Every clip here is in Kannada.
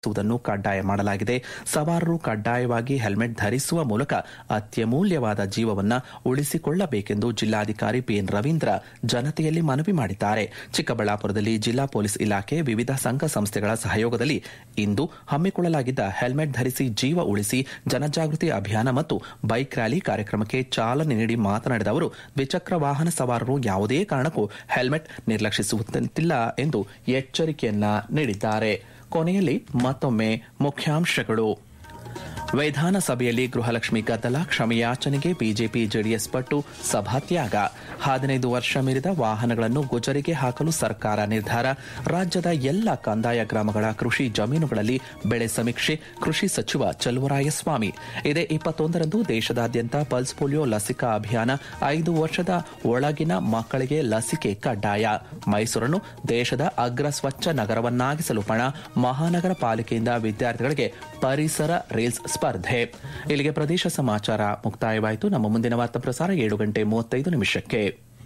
ಧರಿಸುವುದನ್ನು ಕಡ್ಡಾಯ ಮಾಡಲಾಗಿದೆ ಸವಾರರು ಕಡ್ಡಾಯವಾಗಿ ಹೆಲ್ಮೆಟ್ ಧರಿಸುವ ಮೂಲಕ ಅತ್ಯಮೂಲ್ಯವಾದ ಜೀವವನ್ನ ಉಳಿಸಿಕೊಳ್ಳಬೇಕೆಂದು ಜಿಲ್ಲಾಧಿಕಾರಿ ಪಿಎನ್ ರವೀಂದ್ರ ಜನತೆಯಲ್ಲಿ ಮನವಿ ಮಾಡಿದ್ದಾರೆ ಚಿಕ್ಕಬಳ್ಳಾಪುರದಲ್ಲಿ ಜಿಲ್ಲಾ ಪೊಲೀಸ್ ಇಲಾಖೆ ವಿವಿಧ ಸಂಘ ಸಂಸ್ಥೆಗಳ ಸಹಯೋಗದಲ್ಲಿ ಇಂದು ಹಮ್ಮಿಕೊಳ್ಳಲಾಗಿದ್ದ ಹೆಲ್ಮೆಟ್ ಧರಿಸಿ ಜೀವ ಉಳಿಸಿ ಜನಜಾಗೃತಿ ಅಭಿಯಾನ ಮತ್ತು ಬೈಕ್ ರ್ಯಾಲಿ ಕಾರ್ಯಕ್ರಮಕ್ಕೆ ಚಾಲನೆ ನೀಡಿ ಮಾತನಾಡಿದ ಅವರು ದ್ವಿಚಕ್ರ ವಾಹನ ಸವಾರರು ಯಾವುದೇ ಕಾರಣಕ್ಕೂ ಹೆಲ್ಮೆಟ್ ನಿರ್ಲಕ್ಷಿಸುವಂತಿಲ್ಲ ಎಂದು ಎಚ್ಚರಿಕೆಯನ್ನ ನೀಡಿದ್ದಾರೆ ಕೊನೆಯಲ್ಲಿ ಮತ್ತೊಮ್ಮೆ ಮುಖ್ಯಾಂಶಗಳು ವಿಧಾನಸಭೆಯಲ್ಲಿ ಗೃಹಲಕ್ಷ್ಮಿ ಗದ್ದಲ ಕ್ಷಮೆಯಾಚನೆಗೆ ಬಿಜೆಪಿ ಜೆಡಿಎಸ್ ಪಟ್ಟು ಸಭಾತ್ಯಾಗ ಹದಿನೈದು ವರ್ಷ ಮೀರಿದ ವಾಹನಗಳನ್ನು ಗುಜರಿಗೆ ಹಾಕಲು ಸರ್ಕಾರ ನಿರ್ಧಾರ ರಾಜ್ಯದ ಎಲ್ಲ ಕಂದಾಯ ಗ್ರಾಮಗಳ ಕೃಷಿ ಜಮೀನುಗಳಲ್ಲಿ ಬೆಳೆ ಸಮೀಕ್ಷೆ ಕೃಷಿ ಸಚಿವ ಚಲುವರಾಯಸ್ವಾಮಿ ಇದೇ ಇಪ್ಪತ್ತೊಂದರಂದು ದೇಶದಾದ್ಯಂತ ಪಲ್ಸ್ ಪೋಲಿಯೋ ಲಸಿಕಾ ಅಭಿಯಾನ ಐದು ವರ್ಷದ ಒಳಗಿನ ಮಕ್ಕಳಿಗೆ ಲಸಿಕೆ ಕಡ್ಡಾಯ ಮೈಸೂರನ್ನು ದೇಶದ ಅಗ್ರ ಸ್ವಚ್ಛ ನಗರವನ್ನಾಗಿಸಲು ಪಣ ಮಹಾನಗರ ಪಾಲಿಕೆಯಿಂದ ವಿದ್ಯಾರ್ಥಿಗಳಿಗೆ ಪರಿಸರ ರೀಲ್ಸ್ ಸ್ಪರ್ಧೆ ಇಲ್ಲಿಗೆ ಪ್ರದೇಶ ಸಮಾಚಾರ ಮುಕ್ತಾಯವಾಯಿತು ನಮ್ಮ ಮುಂದಿನ ವಾರ್ತಾ ಪ್ರಸಾರ ಏಳು ಗಂಟೆ ಮೂವತ್ತೈದು ನಿಮಿಷಕ್ಕೆ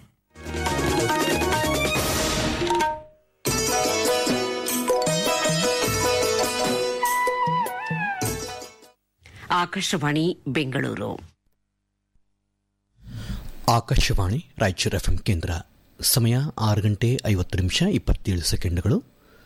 ಆಕಾಶವಾಣಿ ಬೆಂಗಳೂರು ಆಕಾಶವಾಣಿ ರಾಯಚೂರು ಎಫ್ಎಂ ಕೇಂದ್ರ ಸಮಯ ಆರು ಗಂಟೆ ಐವತ್ತು ನಿಮಿಷ ಇಪ್ಪತ್ತೇಳು ಸೆಕೆಂಡ್ಗಳು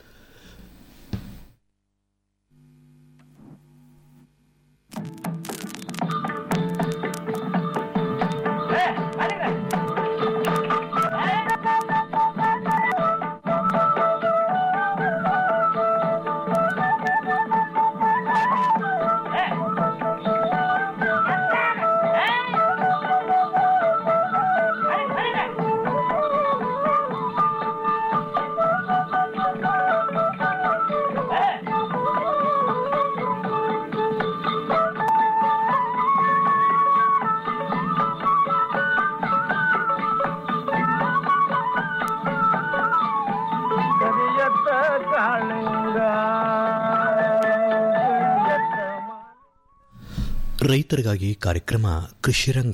ಕರಿಯತ್ತ ಕಾಳಿಂಗ ಕರಿಯತ್ತ ಮಾ- ರೈತರಿಗಾಗಿ ಕಾರ್ಯಕ್ರಮ ಕೃಷಿರಂಗ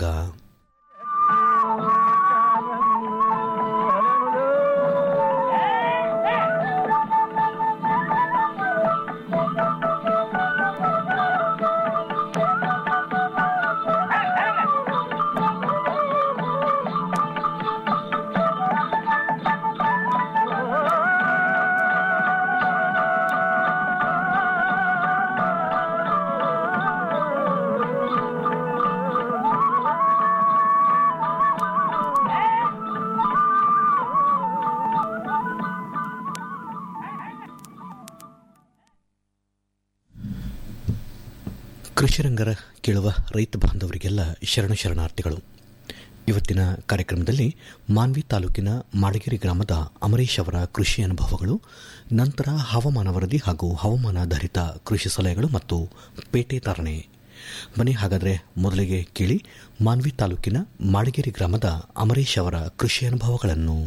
ಕೃಷಿರಂಗರ ಕೇಳುವ ರೈತ ಬಾಂಧವರಿಗೆಲ್ಲ ಶರಣ ಶರಣಾರ್ಥಿಗಳು ಇವತ್ತಿನ ಕಾರ್ಯಕ್ರಮದಲ್ಲಿ ಮಾನ್ವಿ ತಾಲೂಕಿನ ಮಾಡಗೇರಿ ಗ್ರಾಮದ ಅಮರೇಶ್ ಅವರ ಕೃಷಿ ಅನುಭವಗಳು ನಂತರ ಹವಾಮಾನ ವರದಿ ಹಾಗೂ ಹವಾಮಾನಾಧಾರಿತ ಕೃಷಿ ಸಲಹೆಗಳು ಮತ್ತು ಪೇಟೆ ತಾರಣೆ ಬನ್ನಿ ಹಾಗಾದರೆ ಮೊದಲಿಗೆ ಕೇಳಿ ಮಾನ್ವಿ ತಾಲೂಕಿನ ಮಾಡಗೇರಿ ಗ್ರಾಮದ ಅಮರೇಶ್ ಅವರ ಕೃಷಿ ಅನುಭವಗಳನ್ನು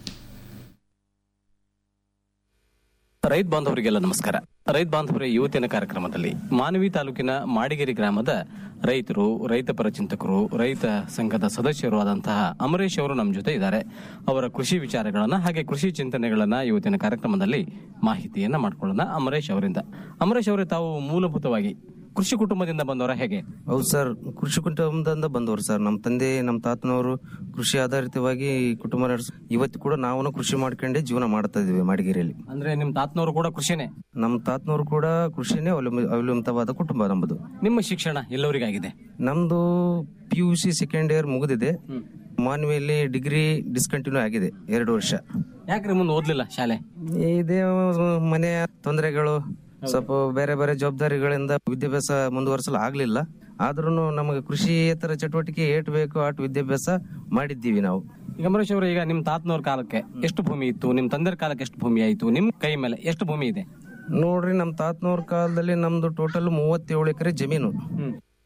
ರೈತ ಬಾಂಧವರಿಗೆಲ್ಲ ನಮಸ್ಕಾರ ರೈತ ಬಾಂಧವರ ಇವತ್ತಿನ ಕಾರ್ಯಕ್ರಮದಲ್ಲಿ ಮಾನವಿ ತಾಲೂಕಿನ ಮಾಡಿಗೇರಿ ಗ್ರಾಮದ ರೈತರು ರೈತ ಪರ ಚಿಂತಕರು ರೈತ ಸಂಘದ ಸದಸ್ಯರು ಆದಂತಹ ಅಮರೇಶ್ ಅವರು ನಮ್ಮ ಜೊತೆ ಇದ್ದಾರೆ ಅವರ ಕೃಷಿ ವಿಚಾರಗಳನ್ನ ಹಾಗೆ ಕೃಷಿ ಚಿಂತನೆಗಳನ್ನ ಇವತ್ತಿನ ಕಾರ್ಯಕ್ರಮದಲ್ಲಿ ಮಾಹಿತಿಯನ್ನ ಮಾಡ್ಕೊಳ್ಳೋಣ ಅಮರೇಶ್ ಅವರಿಂದ ಅಮರೇಶ್ ಅವರೇ ತಾವು ಮೂಲಭೂತವಾಗಿ ಕೃಷಿ ಕುಟುಂಬದಿಂದ ಬಂದವರ ಹೇಗೆ ಹೌದು ಸರ್ ಕೃಷಿ ಕುಟುಂಬದಿಂದ ಬಂದವರು ಸರ್ ನಮ್ಮ ತಂದೆ ನಮ್ಮ ತಾತನವರು ಕೃಷಿ ಆಧಾರಿತವಾಗಿ ಕುಟುಂಬ ನಡೆಸ ಇವತ್ತು ಕೂಡ ನಾವು ಕೃಷಿ ಮಾಡ್ಕೊಂಡೇ ಜೀವನ ಮಾಡ್ತಾ ಇದೀವಿ ಮಾಡಿಗೇರಿಯಲ್ಲಿ ಅಂದ್ರೆ ನಿಮ್ ತಾತನವರು ಕೂಡ ಕೃಷಿನೇ ನಮ್ಮ ತಾತನವರು ಕೂಡ ಕೃಷಿನೇ ಅವಲಂಬಿ- ಅವಲಂಬಿತವಾದ ಕುಟುಂಬ ನಮ್ಮದು ನಿಮ್ಮ ಶಿಕ್ಷಣ ಎಲ್ಲವರಿಗಾಗಿದೆ ನಮ್ದು P U C second year ಮುಗಿದಿದೆ ಮಾನ್ವಿಯಲ್ಲಿ ಡಿಗ್ರಿ ಡಿಸ್ಕಂಟಿನ್ಯೂ ಆಗಿದೆ ಎರಡು ವರ್ಷ ಯಾಕ್ರಿ ಮುಂದೆ ಓದ್ಲಿಲ್ಲ ಶಾಲೆ ಇದೇ ಮನೆಯ ತೊಂದರೆಗಳು ಸ್ವಲ್ಪ ಬೇರೆ ಬೇರೆ ಜವಾಬ್ದಾರಿಗಳಿಂದ ವಿದ್ಯಾಭ್ಯಾಸ ಮುಂದುವರಿಸಲು ಆಗ್ಲಿಲ್ಲ ಆದ್ರೂ ನಮಗೆ ಕೃಷಿಯೇತರ ಚಟುವಟಿಕೆ ಏಟ್ ಬೇಕು ಆಟ್ ವಿದ್ಯಾಭ್ಯಾಸ ಮಾಡಿದ್ದೀವಿ ನಾವು ಈಗ ಅಮರೇಶ್ ಅವರು ಈಗ ನಿಮ್ ತಾತನವ್ರ ಕಾಲಕ್ಕೆ ಎಷ್ಟು ಭೂಮಿ ಇತ್ತು ನಿಮ್ ತಂದೆಯ ಕಾಲಕ್ಕೆ ಎಷ್ಟು ಭೂಮಿ ಆಯ್ತು ನಿಮ್ ಕೈ ಮೇಲೆ ಎಷ್ಟು ಭೂಮಿ ಇದೆ ನೋಡ್ರಿ ನಮ್ ತಾತನವ್ರ ಕಾಲದಲ್ಲಿ ನಮ್ದು ಟೋಟಲ್ ಮೂವತ್ತೇಳು ಎಕರೆ ಜಮೀನು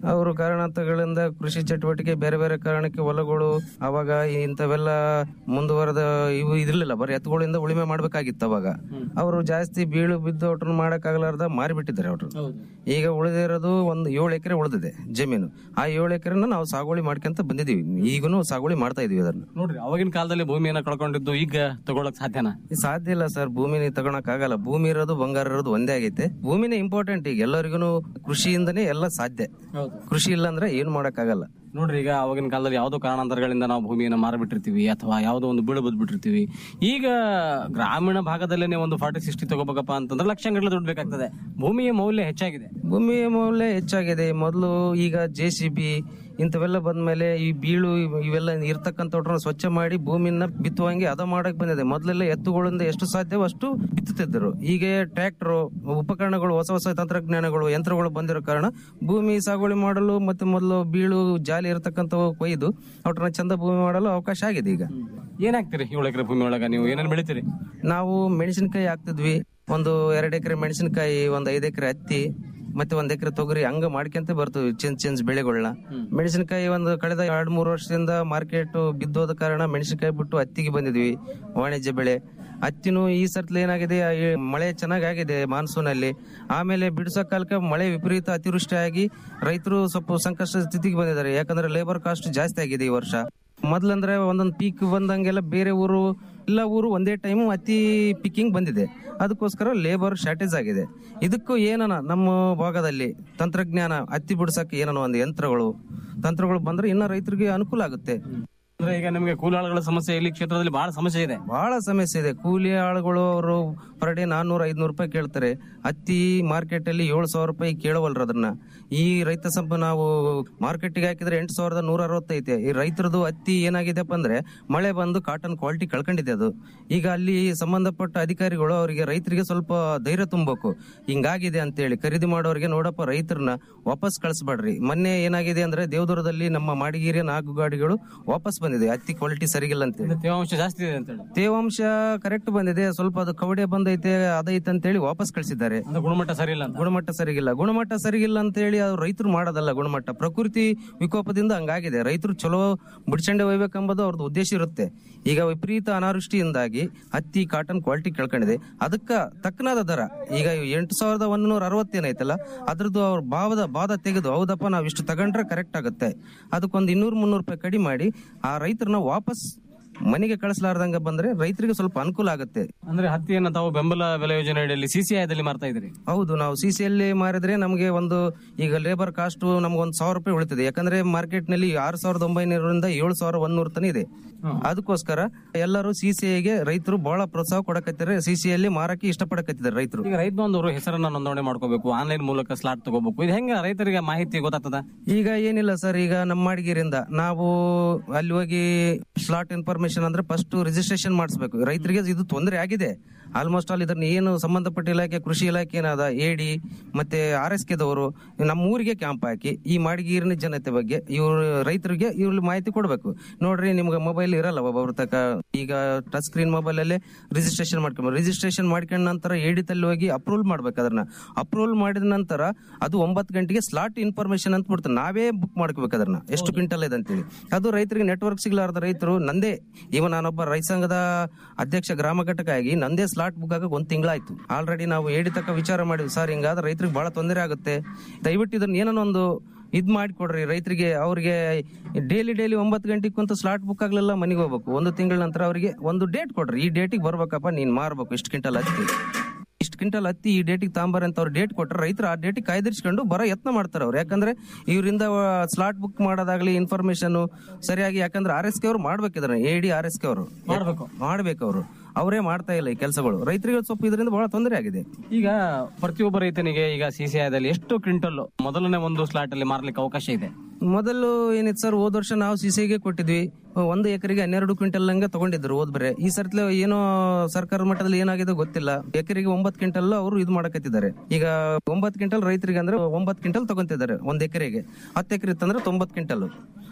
ಅವರು ಕಾರಣಾಂತರಗಳಿಂದ ಕೃಷಿ ಚಟುವಟಿಕೆ ಬೇರೆ ಬೇರೆ ಕಾರಣಕ್ಕೆ ಹೊಲಗಳು ಅವಾಗ ಇಂಥವೆಲ್ಲ ಮುಂದುವರೆದ ಇವು ಇರ್ಲಿಲ್ಲ ಬರೀ ಎತ್ತುಗಳಿಂದ ಉಳಿಮೆ ಮಾಡ್ಬೇಕಾಗಿತ್ತು ಅವಾಗ ಅವರು ಜಾಸ್ತಿ ಬೀಳು ಬಿದ್ದು ಒಟ್ರನ್ನ ಮಾಡಕ್ ಆಗ್ಲಾರ್ದ ಮಾರಿಬಿಟ್ಟಿದ್ದಾರೆ ಅವ್ರು ಈಗ ಉಳಿದಿರೋದು ಒಂದು ಏಳು ಎಕರೆ ಉಳಿದಿದೆ ಜಮೀನು ಆ ಏಳು ಎಕರೆನ ನಾವು ಸಾಗುವಳಿ ಮಾಡ್ಕೊಂತ ಬಂದಿದೀವಿ ಈಗನು ಸಾಗುವಳಿ ಮಾಡ್ತಾ ಇದೀವಿ ಅದನ್ನ ನೋಡ್ರಿ ಅವಾಗಿನ ಕಾಲದಲ್ಲಿ ಭೂಮಿಯನ್ನ ಕಳ್ಕೊಂಡಿದ್ದು ಈಗ ತಗೊಳಕ್ ಸಾಧ್ಯನಾ ಇದು ಸಾಧ್ಯ ಇಲ್ಲ ಸರ್ ಭೂಮಿನ ತಗೊಳಕ್ ಆಗಲ್ಲ ಭೂಮಿ ಇರೋದು ಬಂಗಾರ ಇರೋದು ಒಂದೇ ಆಗೈತೆ ಭೂಮಿನೇ ಇಂಪಾರ್ಟೆಂಟ್ ಈಗ ಎಲ್ಲರಿಗೂ ಕೃಷಿಯಿಂದನೇ ಎಲ್ಲ ಸಾಧ್ಯ ಕೃಷಿ ಇಲ್ಲ ಅಂದ್ರೆ ಏನು ಮಾಡಕ್ ಆಗಲ್ಲ ನೋಡ್ರಿ ಈಗ ಅವಾಗಿನ ಕಾಲದಲ್ಲಿ ಯಾವ್ದೋ ಕಾರಣಾಂತರಗಳಿಂದ ನಾವು ಭೂಮಿಯನ್ನ ಮಾರ್ಬಿಟ್ಟಿರ್ತೀವಿ ಅಥವಾ ಯಾವ್ದೋ ಒಂದು ಬೀಳು ಬಿಟ್ಬಿಟ್ಟಿರ್ತೀವಿ ಈಗ ಗ್ರಾಮೀಣ ಭಾಗದಲ್ಲೇನೆ ಒಂದು ಫಾರ್ಟಿ ಸಿಕ್ಸ್ಟಿ ತಗೋಬೇಕಪ್ಪ ಅಂತಂದ್ರೆ ಲಕ್ಷಗಟ್ಟಲೆ ದುಡ್ಡು ಬೇಕಾಗ್ತದೆ ಭೂಮಿಯ ಮೌಲ್ಯ ಹೆಚ್ಚಾಗಿದೆ ಭೂಮಿಯ ಮೌಲ್ಯ ಹೆಚ್ಚಾಗಿದೆ ಮೊದಲು ಈಗ ಜೆ ಸಿ ಬಿ ಇಂಥವೆಲ್ಲ ಬಂದ್ಮೇಲೆ ಈ ಬೀಳು ಇವ್- ಇವೆಲ್ಲ ಇರ್ತಕ್ಕಂಥ ಸ್ವಚ್ಛ ಮಾಡಿ ಭೂಮಿನ ಬಿತ್ತುವಂಗೆ ಅದ ಮಾಡಕ್ ಬಂದಿದೆ ಮೊದಲೆಲ್ಲ ಎತ್ತುಗಳಿಂದ ಎಷ್ಟು ಸಾಧ್ಯವೋ ಅಷ್ಟು ಬಿತ್ತುತ್ತಿದ್ದರು ಈಗ ಟ್ರ್ಯಾಕ್ಟರ್ ಉಪಕರಣಗಳು ಹೊಸ ಹೊಸ ತಂತ್ರಜ್ಞಾನಗಳು ಯಂತ್ರಗಳು ಬಂದಿರೋ ಕಾರಣ ಭೂಮಿ ಸಾಗುವಳಿ ಮಾಡಲು ಮತ್ತೆ ಮೊದಲು ಬೀಳು ಜಾಲಿ ಇರತಕ್ಕಂಥವು ಕೊಯ್ದು ಅವ್ರನ್ನ ಚಂದ ಭೂಮಿ ಮಾಡಲು ಅವಕಾಶ ಆಗಿದೆ ಈಗ ಏನಾಗ್ತೀರಿ ಏಳು ಎಕರೆ ಭೂಮಿ ಒಳಗ ನೀವು ಏನೇನ್ ಬೆಳಿತೀರಿ ನಾವು ಮೆಣಸಿನಕಾಯಿ ಹಾಕ್ತಿದ್ವಿ ಒಂದು ಎರಡು ಎಕರೆ ಮೆಣಸಿನಕಾಯಿ ಒಂದ್ ಐದ್ ಎಕರೆ ಹತ್ತಿ ಮತ್ತೆ ಒಂದ್ ಎಕರೆ ತೊಗರಿ ಹಂಗ ಮಾಡ್ಕೊಂತ ಬರ್ತೀವಿ ಚಿನ್ ಚಿನ್ಸ್ ಬೆಳೆಗಳನ್ನ ಮೆಣಸಿನಕಾಯಿ ಒಂದು ಕಳೆದ ಎರಡ್ ಮೂರು ವರ್ಷದಿಂದ ಮಾರ್ಕೆಟ್ ಬಿದ್ದೋದ ಕಾರಣ ಮೆಣಸಿನಕಾಯಿ ಬಿಟ್ಟು ಹತ್ತಿಗೆ ಬಂದಿದ್ವಿ ವಾಣಿಜ್ಯ ಬೆಳೆ ಹತ್ತಿನೂ ಈ ಸರ್ತಿ ಏನಾಗಿದೆ ಆ, ಈ ಮಳೆ ಚೆನ್ನಾಗಿ ಆಗಿದೆ ಮಾನ್ಸೂನ್ ಅಲ್ಲಿ ಆಮೇಲೆ ಬಿಡಿಸೋ ಕಾಲಕ್ಕೆ ಮಳೆ ವಿಪರೀತ ಅತಿವೃಷ್ಟಿ ಆಗಿ ರೈತರು ಸ್ವಲ್ಪ ಸಂಕಷ್ಟ ಸ್ಥಿತಿಗೆ ಬಂದಿದ್ದಾರೆ ಯಾಕಂದ್ರೆ ಲೇಬರ್ ಕಾಸ್ಟ್ ಜಾಸ್ತಿ ಆಗಿದೆ ಈ ವರ್ಷ ಮೊದ್ಲಂದ್ರೆ ಒಂದೊಂದು ಪೀಕ್ ಬಂದಂಗೆಲ್ಲ ಬೇರೆ ಊರು ಎಲ್ಲ ಊರು ಒಂದೇ ಟೈಮ್ ಹತ್ತಿ ಪಿಕ್ಕಿಂಗ್ ಬಂದಿದೆ ಅದಕ್ಕೋಸ್ಕರ ಲೇಬರ್ ಶಾರ್ಟೇಜ್ ಆಗಿದೆ ಇದಕ್ಕೂ ಏನನ ನಮ್ಮ ಭಾಗದಲ್ಲಿ ತಂತ್ರಜ್ಞಾನ ಹತ್ತಿ ಬಿಡ್ಸಕ್ಕೆ ಏನನ ಒಂದು ಯಂತ್ರಗಳು ತಂತ್ರಗಳು ಬಂದ್ರೆ ಇನ್ನ ರೈತರಿಗೆ ಅನುಕೂಲ ಆಗುತ್ತೆ ಅಂದ್ರೆ ಈಗ ನಿಮಗೆ ಕೂಲಾಳುಗಳ ಸಮಸ್ಯೆ ಇಲ್ಲಿ ಕ್ಷೇತ್ರದಲ್ಲಿ ಬಹಳ ಸಮಸ್ಯೆ ಇದೆ ಬಹಳ ಸಮಸ್ಯೆ ಇದೆ ಕೂಲಿ ಆಳುಗಳು ಅವರು ಪರ್ ಡೇ ನಾನ್ನೂರ ಐದ್ನೂರು ರೂಪಾಯಿ ಕೇಳ್ತಾರೆ ಹತ್ತಿ ಮಾರ್ಕೆಟ್ ಅಲ್ಲಿ ಏಳು ಸಾವಿರ ರೂಪಾಯಿ ಕೇಳವಲ್ರ ಅದನ್ನ ಈ ರೈತ ಸಂಪ ನಾವು ಮಾರ್ಕೆಟ್ಗೆ ಹಾಕಿದ್ರೆ ಎಂಟು ಸಾವಿರದ ನೂರ ಅರವತ್ತೈತೆ ಈ ರೈತರದು ಹತ್ತಿ ಏನಾಗಿದೆಪ್ಪ ಅಂದ್ರೆ ಮಳೆ ಬಂದು ಕಾಟನ್ ಕ್ವಾಲಿಟಿ ಕಳ್ಕೊಂಡಿದೆ ಅದು ಈಗ ಅಲ್ಲಿ ಸಂಬಂಧಪಟ್ಟ ಅಧಿಕಾರಿಗಳು ಅವರಿಗೆ ರೈತರಿಗೆ ಸ್ವಲ್ಪ ಧೈರ್ಯ ತುಂಬಬೇಕು ಹಿಂಗಾಗಿದೆ ಅಂತೇಳಿ ಖರೀದಿ ಮಾಡೋರಿಗೆ ನೋಡಪ್ಪ ರೈತರನ್ನ ವಾಪಸ್ ಕಳಿಸ್ಬೇಡ್ರಿ ಮೊನ್ನೆ ಏನಾಗಿದೆ ಅಂದ್ರೆ ದೇವದುರದಲ್ಲಿ ನಮ್ಮ ಮಾಡಿಗೇರಿಯ ನಾಲ್ಕು ಗಾಡಿಗಳು ವಾಪಸ್ ಬಂದಿದೆ ಹತ್ತಿ ಕ್ವಾಲಿಟಿ ಸರಿಗಿಲ್ಲ ಅಂತೇಳಿ ತೇವಾಂಶ ಜಾಸ್ತಿ ಇದೆ ಅಂತ ಹೇಳಿ ತೇವಾಂಶ ಕರೆಕ್ಟ್ ಬಂದಿದೆ ಸ್ವಲ್ಪ ಅದು ಕವಡೆ ಬಂದೈತೆ ಅದೈತೆ ಅಂತೇಳಿ ವಾಪಸ್ ಕಳಿಸಿದ್ದಾರೆ ಅಂದ್ರೆ ಗುಣಮಟ್ಟ ಸರಿ ಇಲ್ಲ ಅಂತ ಗುಣಮಟ್ಟ ಸರಿಗಿಲ್ಲ ಗುಣಮಟ್ಟ ಸರಿಗಿಲ್ಲ ಅಂತ ಹೇಳಿ ಅವ್ರು ರೈತರು ಮಾಡೋದಲ್ಲ ಗುಣಮಟ್ಟ ಪ್ರಕೃತಿ ವಿಕೋಪದಿಂದ ಹಂಗಾಗಿದೆ ರೈತರು ಚಲೋ ಬಿಡ್ಸಂಡೆ ಒಯ್ಬೇಕೆಂಬುದು ಅವ್ರದ್ದು ಉದ್ದೇಶ ಇರುತ್ತೆ ಈಗ ವಿಪರೀತ ಅನಾವೃಷ್ಟಿಯಿಂದಾಗಿ ಹತ್ತಿ ಕಾಟನ್ ಕ್ವಾಲಿಟಿ ಕೇಳ್ಕೊಂಡಿದೆ ಅದಕ್ಕ ತಕ್ಕನಾದ ದರ ಈಗ ಎಂಟು ಸಾವಿರದ ಒಂದೂರ ಅರವತ್ತೇನೈತಲ್ಲ ಅದ್ರದ್ದು ಅವ್ರ ಭಾವದ ಬಾದ ತೆಗೆದು ಹೌದಪ್ಪ ನಾವ್ ಇಷ್ಟು ತಗೊಂಡ್ರೆ ಕರೆಕ್ಟ್ ಆಗುತ್ತೆ ಅದಕ್ಕೊಂದು ಇನ್ನೂರ್ ಮುನ್ನೂರು ರೂಪಾಯಿ ಕಡಿಮೆ ಮಾಡಿ ಆ ರೈತರನ್ನ ವಾಪಸ್ ಮನೆಗೆ ಕಳಿಸಲಾರ್ದಂಗ ಬಂದ್ರೆ ರೈತರಿಗೆ ಸ್ವಲ್ಪ ಅನುಕೂಲ ಆಗುತ್ತೆ ಅಂದ್ರೆ ಹತ್ತಿಯನ್ನ ತಾವು ಬೆಂಬಲ ಬೆಲೆ ಯೋಜನೆ ಅಡಿಯಲ್ಲಿ ಸಿಸಿಐದಲ್ಲಿ ಮಾರ್ತಾ ಇದ್ರಿ ಹೌದು ನಾವು ಸಿ ಸಿ ಮಾರಿದ್ರೆ ನಮಗೆ ಒಂದು ಈಗ ಲೇಬರ್ ಕಾಸ್ಟ್ ನಮ್ಗೆ ಒಂದು ಸಾವಿರ ರೂಪಾಯಿ ಉಳಿತದೆ ಯಾಕಂದ್ರೆ ಮಾರ್ಕೆಟ್ ನಲ್ಲಿ ಆರು ಸಾವಿರದ ಒಂಬೈನೂರರಿಂದ ಏಳು ಸಾವಿರ ಒಂದೂರ ತನ ಇದೆ ಅದಕ್ಕೋಸ್ಕರ ಎಲ್ಲರೂ ಸಿ ಸಿ ಐಗೆ ರೈತರು ಬಹಳ ಪ್ರೋತ್ಸಾಹ ಕೊಡಕತ್ತಾರೆ ಸಿ ಸಿ ಅಲ್ಲಿ ಮಾರಕ್ಕೆ ಇಷ್ಟಪಡಕತ್ತಿದ್ದಾರೆ ರೈತರು ಈಗ ರೈತ ಬಾಂಧವರು ಹೆಸರನ್ನ ನೋಂದಣಿ ಮಾಡ್ಕೋಬೇಕು ಆನ್ಲೈನ್ ಮೂಲಕ ಸ್ಲಾಟ್ ತಗೋಬೇಕು ಇದು ಹೆಂಗ ರೈತರಿಗೆ ಮಾಹಿತಿ ಗೊತ್ತಾಗ್ತದ ಈಗ ಏನಿಲ್ಲ ಸರ್ ಈಗ ನಮ್ಮ ಮಾಡಿಗಿರಿಂದ ನಾವು ಅಲ್ಲಿ ಹೋಗಿ ಸ್ಲಾಟ್ ಇನ್ಫಾರ್ಮೇಶನ್ ಅಂದ್ರೆ ಫಸ್ಟ್ ರಿಜಿಸ್ಟ್ರೇಷನ್ ಮಾಡಿಸ್ಬೇಕು ರೈತರಿಗೆ ಇದು ತೊಂದರೆ ಆಗಿದೆ ಆಲ್ಮೋಸ್ಟ್ ಆಲ್ ಇದನ್ನ ಏನು ಸಂಬಂಧಪಟ್ಟ ಇಲಾಖೆ ಕೃಷಿ ಇಲಾಖೆ ಏನಾದ ಎಡಿ ಮತ್ತೆ ಆರ್ ಎಸ್ ಕೆದವರು ನಮ್ಮ ಊರಿಗೆ ಕ್ಯಾಂಪ್ ಹಾಕಿ ಈ ಮಾಡಿಗೀರಿನ ಜನತೆ ಬಗ್ಗೆ ಇವ್ರು ರೈತರಿಗೆ ಇವ್ರು ಮಾಹಿತಿ ಕೊಡಬೇಕು ನೋಡ್ರಿ ನಿಮ್ಗೆ ಮೊಬೈಲ್ ಇರಲ್ಲ ಒಬ್ಬೊಬ್ರ ತಕ ಈಗ ಟಚ್ ಸ್ಕ್ರೀನ್ ಮೊಬೈಲ್ ಅಲ್ಲೇ ರಿಜಿಸ್ಟ್ರೇಷನ್ ಮಾಡ್ಕೊಂಬ ರಿಜಿಸ್ಟ್ರೇಷನ್ ಮಾಡ್ಕೊಂಡ ನಂತರ ಎಡಿ ತಲ್ಲಿ ಹೋಗಿ ಅಪ್ರೂವಲ್ ಮಾಡ್ಬೇಕು ಅದನ್ನ ಅಪ್ರೂವಲ್ ಮಾಡಿದ ನಂತರ ಅದು ಒಂಬತ್ತು ಗಂಟೆಗೆ ಸ್ಲಾಟ್ ಇನ್ಫಾರ್ಮೇಶನ್ ಅಂತ ಬಿಡ್ತಾರೆ ನಾವೇ ಬುಕ್ ಮಾಡ್ಕೋಬೇಕು ಅದನ್ನ ಎಷ್ಟು ಕ್ವಿಂಟಲ್ ಇದೆ ಅಂತೇಳಿ ಅದು ರೈತರಿಗೆ ನೆಟ್ವರ್ಕ್ ಸಿಗ್ಲಾರ್ದ ರೈತರು ನಂದೇ ಇವ ನಾನೊಬ್ಬ ರೈತ ಸಂಘದ ಅಧ್ಯಕ್ಷ ಗ್ರಾಮ ಘಟಕ ಆಗಿ ನಂದೇ ಸ್ಲಾಟ್ ಬುಕ್ ಆಗಕ್ಕೆ ಒಂದ್ ತಿಂಗಳಾಯ್ತು ಆಲ್ರೆಡಿ ನಾವು ಏಡಿ ತಕ್ಕ ವಿಚಾರ ಮಾಡಿದ್ವಿ ಸರ್ ಹಿಂಗಾದ್ರೆ ರೈತರಿಗೆ ಬಹಳ ತೊಂದರೆ ಆಗುತ್ತೆ ದಯವಿಟ್ಟು ಇದನ್ನ ಏನೋ ಒಂದು ಇದ್ ಮಾಡಿಕೊಡ್ರಿ ರೈತರಿಗೆ ಅವ್ರಿಗೆ ಡೈಲಿ ಡೈಲಿ ಒಂಬತ್ತು ಗಂಟೆಗೆ ಕುಂತ ಸ್ಲಾಟ್ ಬುಕ್ ಆಗ್ಲಿಲ್ಲ ಮನೆಗೆ ಹೋಗ್ಬೇಕು ಒಂದು ತಿಂಗಳ ನಂತರ ಅವರಿಗೆ ಒಂದು ಡೇಟ್ ಕೊಡ್ರಿ ಈ ಡೇಟಿಗೆ ಬರ್ಬೇಕಪ್ಪ ನೀನ್ ಮಾರ್ಬೇಕು ಇಷ್ಟು ಕ್ವಿಂಟಲ್ ಹತ್ತಿ ಇಷ್ಟು ಕ್ವಿಂಟಲ್ ಹತ್ತಿ ಈ ಡೇಟಿಗೆ ತಾಂಬಾರ ಅಂತ ಅವ್ರು ಡೇಟ್ ಕೊಟ್ರೆ ರೈತರು ಆ ಡೇಟಿಗೆ ಕಾಯ್ದಿರಿಸ್ಕೊಂಡು ಬರೋ ಯತ್ನ ಮಾಡ್ತಾರೆ ಅವ್ರು ಯಾಕಂದ್ರೆ ಇವರಿಂದ ಸ್ಲಾಟ್ ಬುಕ್ ಮಾಡೋದಾಗ್ಲಿ ಇನ್ಫಾರ್ಮೇಶನ್ ಸರಿಯಾಗಿ ಯಾಕಂದ್ರೆ ಆರ್ ಎಸ್ ಕೆ ಅವ್ರು ಮಾಡ್ಬೇಕಿದ್ರೆ A D R S K ಅವರು ಮಾಡ್ಬೇಕು ಮಾಡ್ಬೇಕು ಅವರು ಅವರೇ ಮಾಡ್ತಾ ಇಲ್ಲ ಈ ಕೆಲಸಗಳು ರೈತರಿಗೆ ಸ್ವಲ್ಪ ಇದರಿಂದ ಬಹಳ ತೊಂದರೆ ಆಗಿದೆ ಈಗ ಪ್ರತಿಯೊಬ್ಬ ರೈತನಿಗೆ ಈಗ ಸಿಸಿಐದಲ್ಲಿ ಎಷ್ಟು ಕ್ವಿಂಟಲ್ ಮೊದಲನೇ ಒಂದು ಸ್ಲಾಟ್ ಅಲ್ಲಿ ಮಾರ್ಲಿಕ್ಕೆ ಅವಕಾಶ ಇದೆ ಮೊದಲು ಏನಿತ್ತು ಸರ್ ಹೋದ ವರ್ಷ ನಾವು ಸಿಸಿಗೆ ಕೊಟ್ಟಿದ್ವಿ ಒಂದು ಎಕರೆಗೆ ಹನ್ನೆರಡು ಕ್ವಿಂಟಲ್ ಹಂಗೆ ತಗೊಂಡಿದ್ರು ಹೋದ್ ಬರೆ ಈ ಸರ್ತಿ ಏನೋ ಸರ್ಕಾರ ಮಟ್ಟದಲ್ಲಿ ಏನಾಗಿದೆ ಗೊತ್ತಿಲ್ಲ ಎಕರೆಗೆ ಒಂಬತ್ತು ಕ್ವಿಂಟಲ್ ಅವರು ಇದು ಮಾಡಕತ್ತಿದ್ದಾರೆ ಈಗ ಒಂಬತ್ತು ಕ್ವಿಂಟಲ್ ರೈತರಿಗೆ ಅಂದ್ರೆ ಒಂಬತ್ತು ಕ್ವಿಂಟಲ್ ತಗೊಂತಿದ್ದಾರೆ ಒಂದ್ ಎಕರೆಗೆ ಹತ್ತು ಎಕರೆ ಇತ್ತಂದ್ರೆ ತೊಂಬತ್ತು ಕ್ವಿಂಟಲ್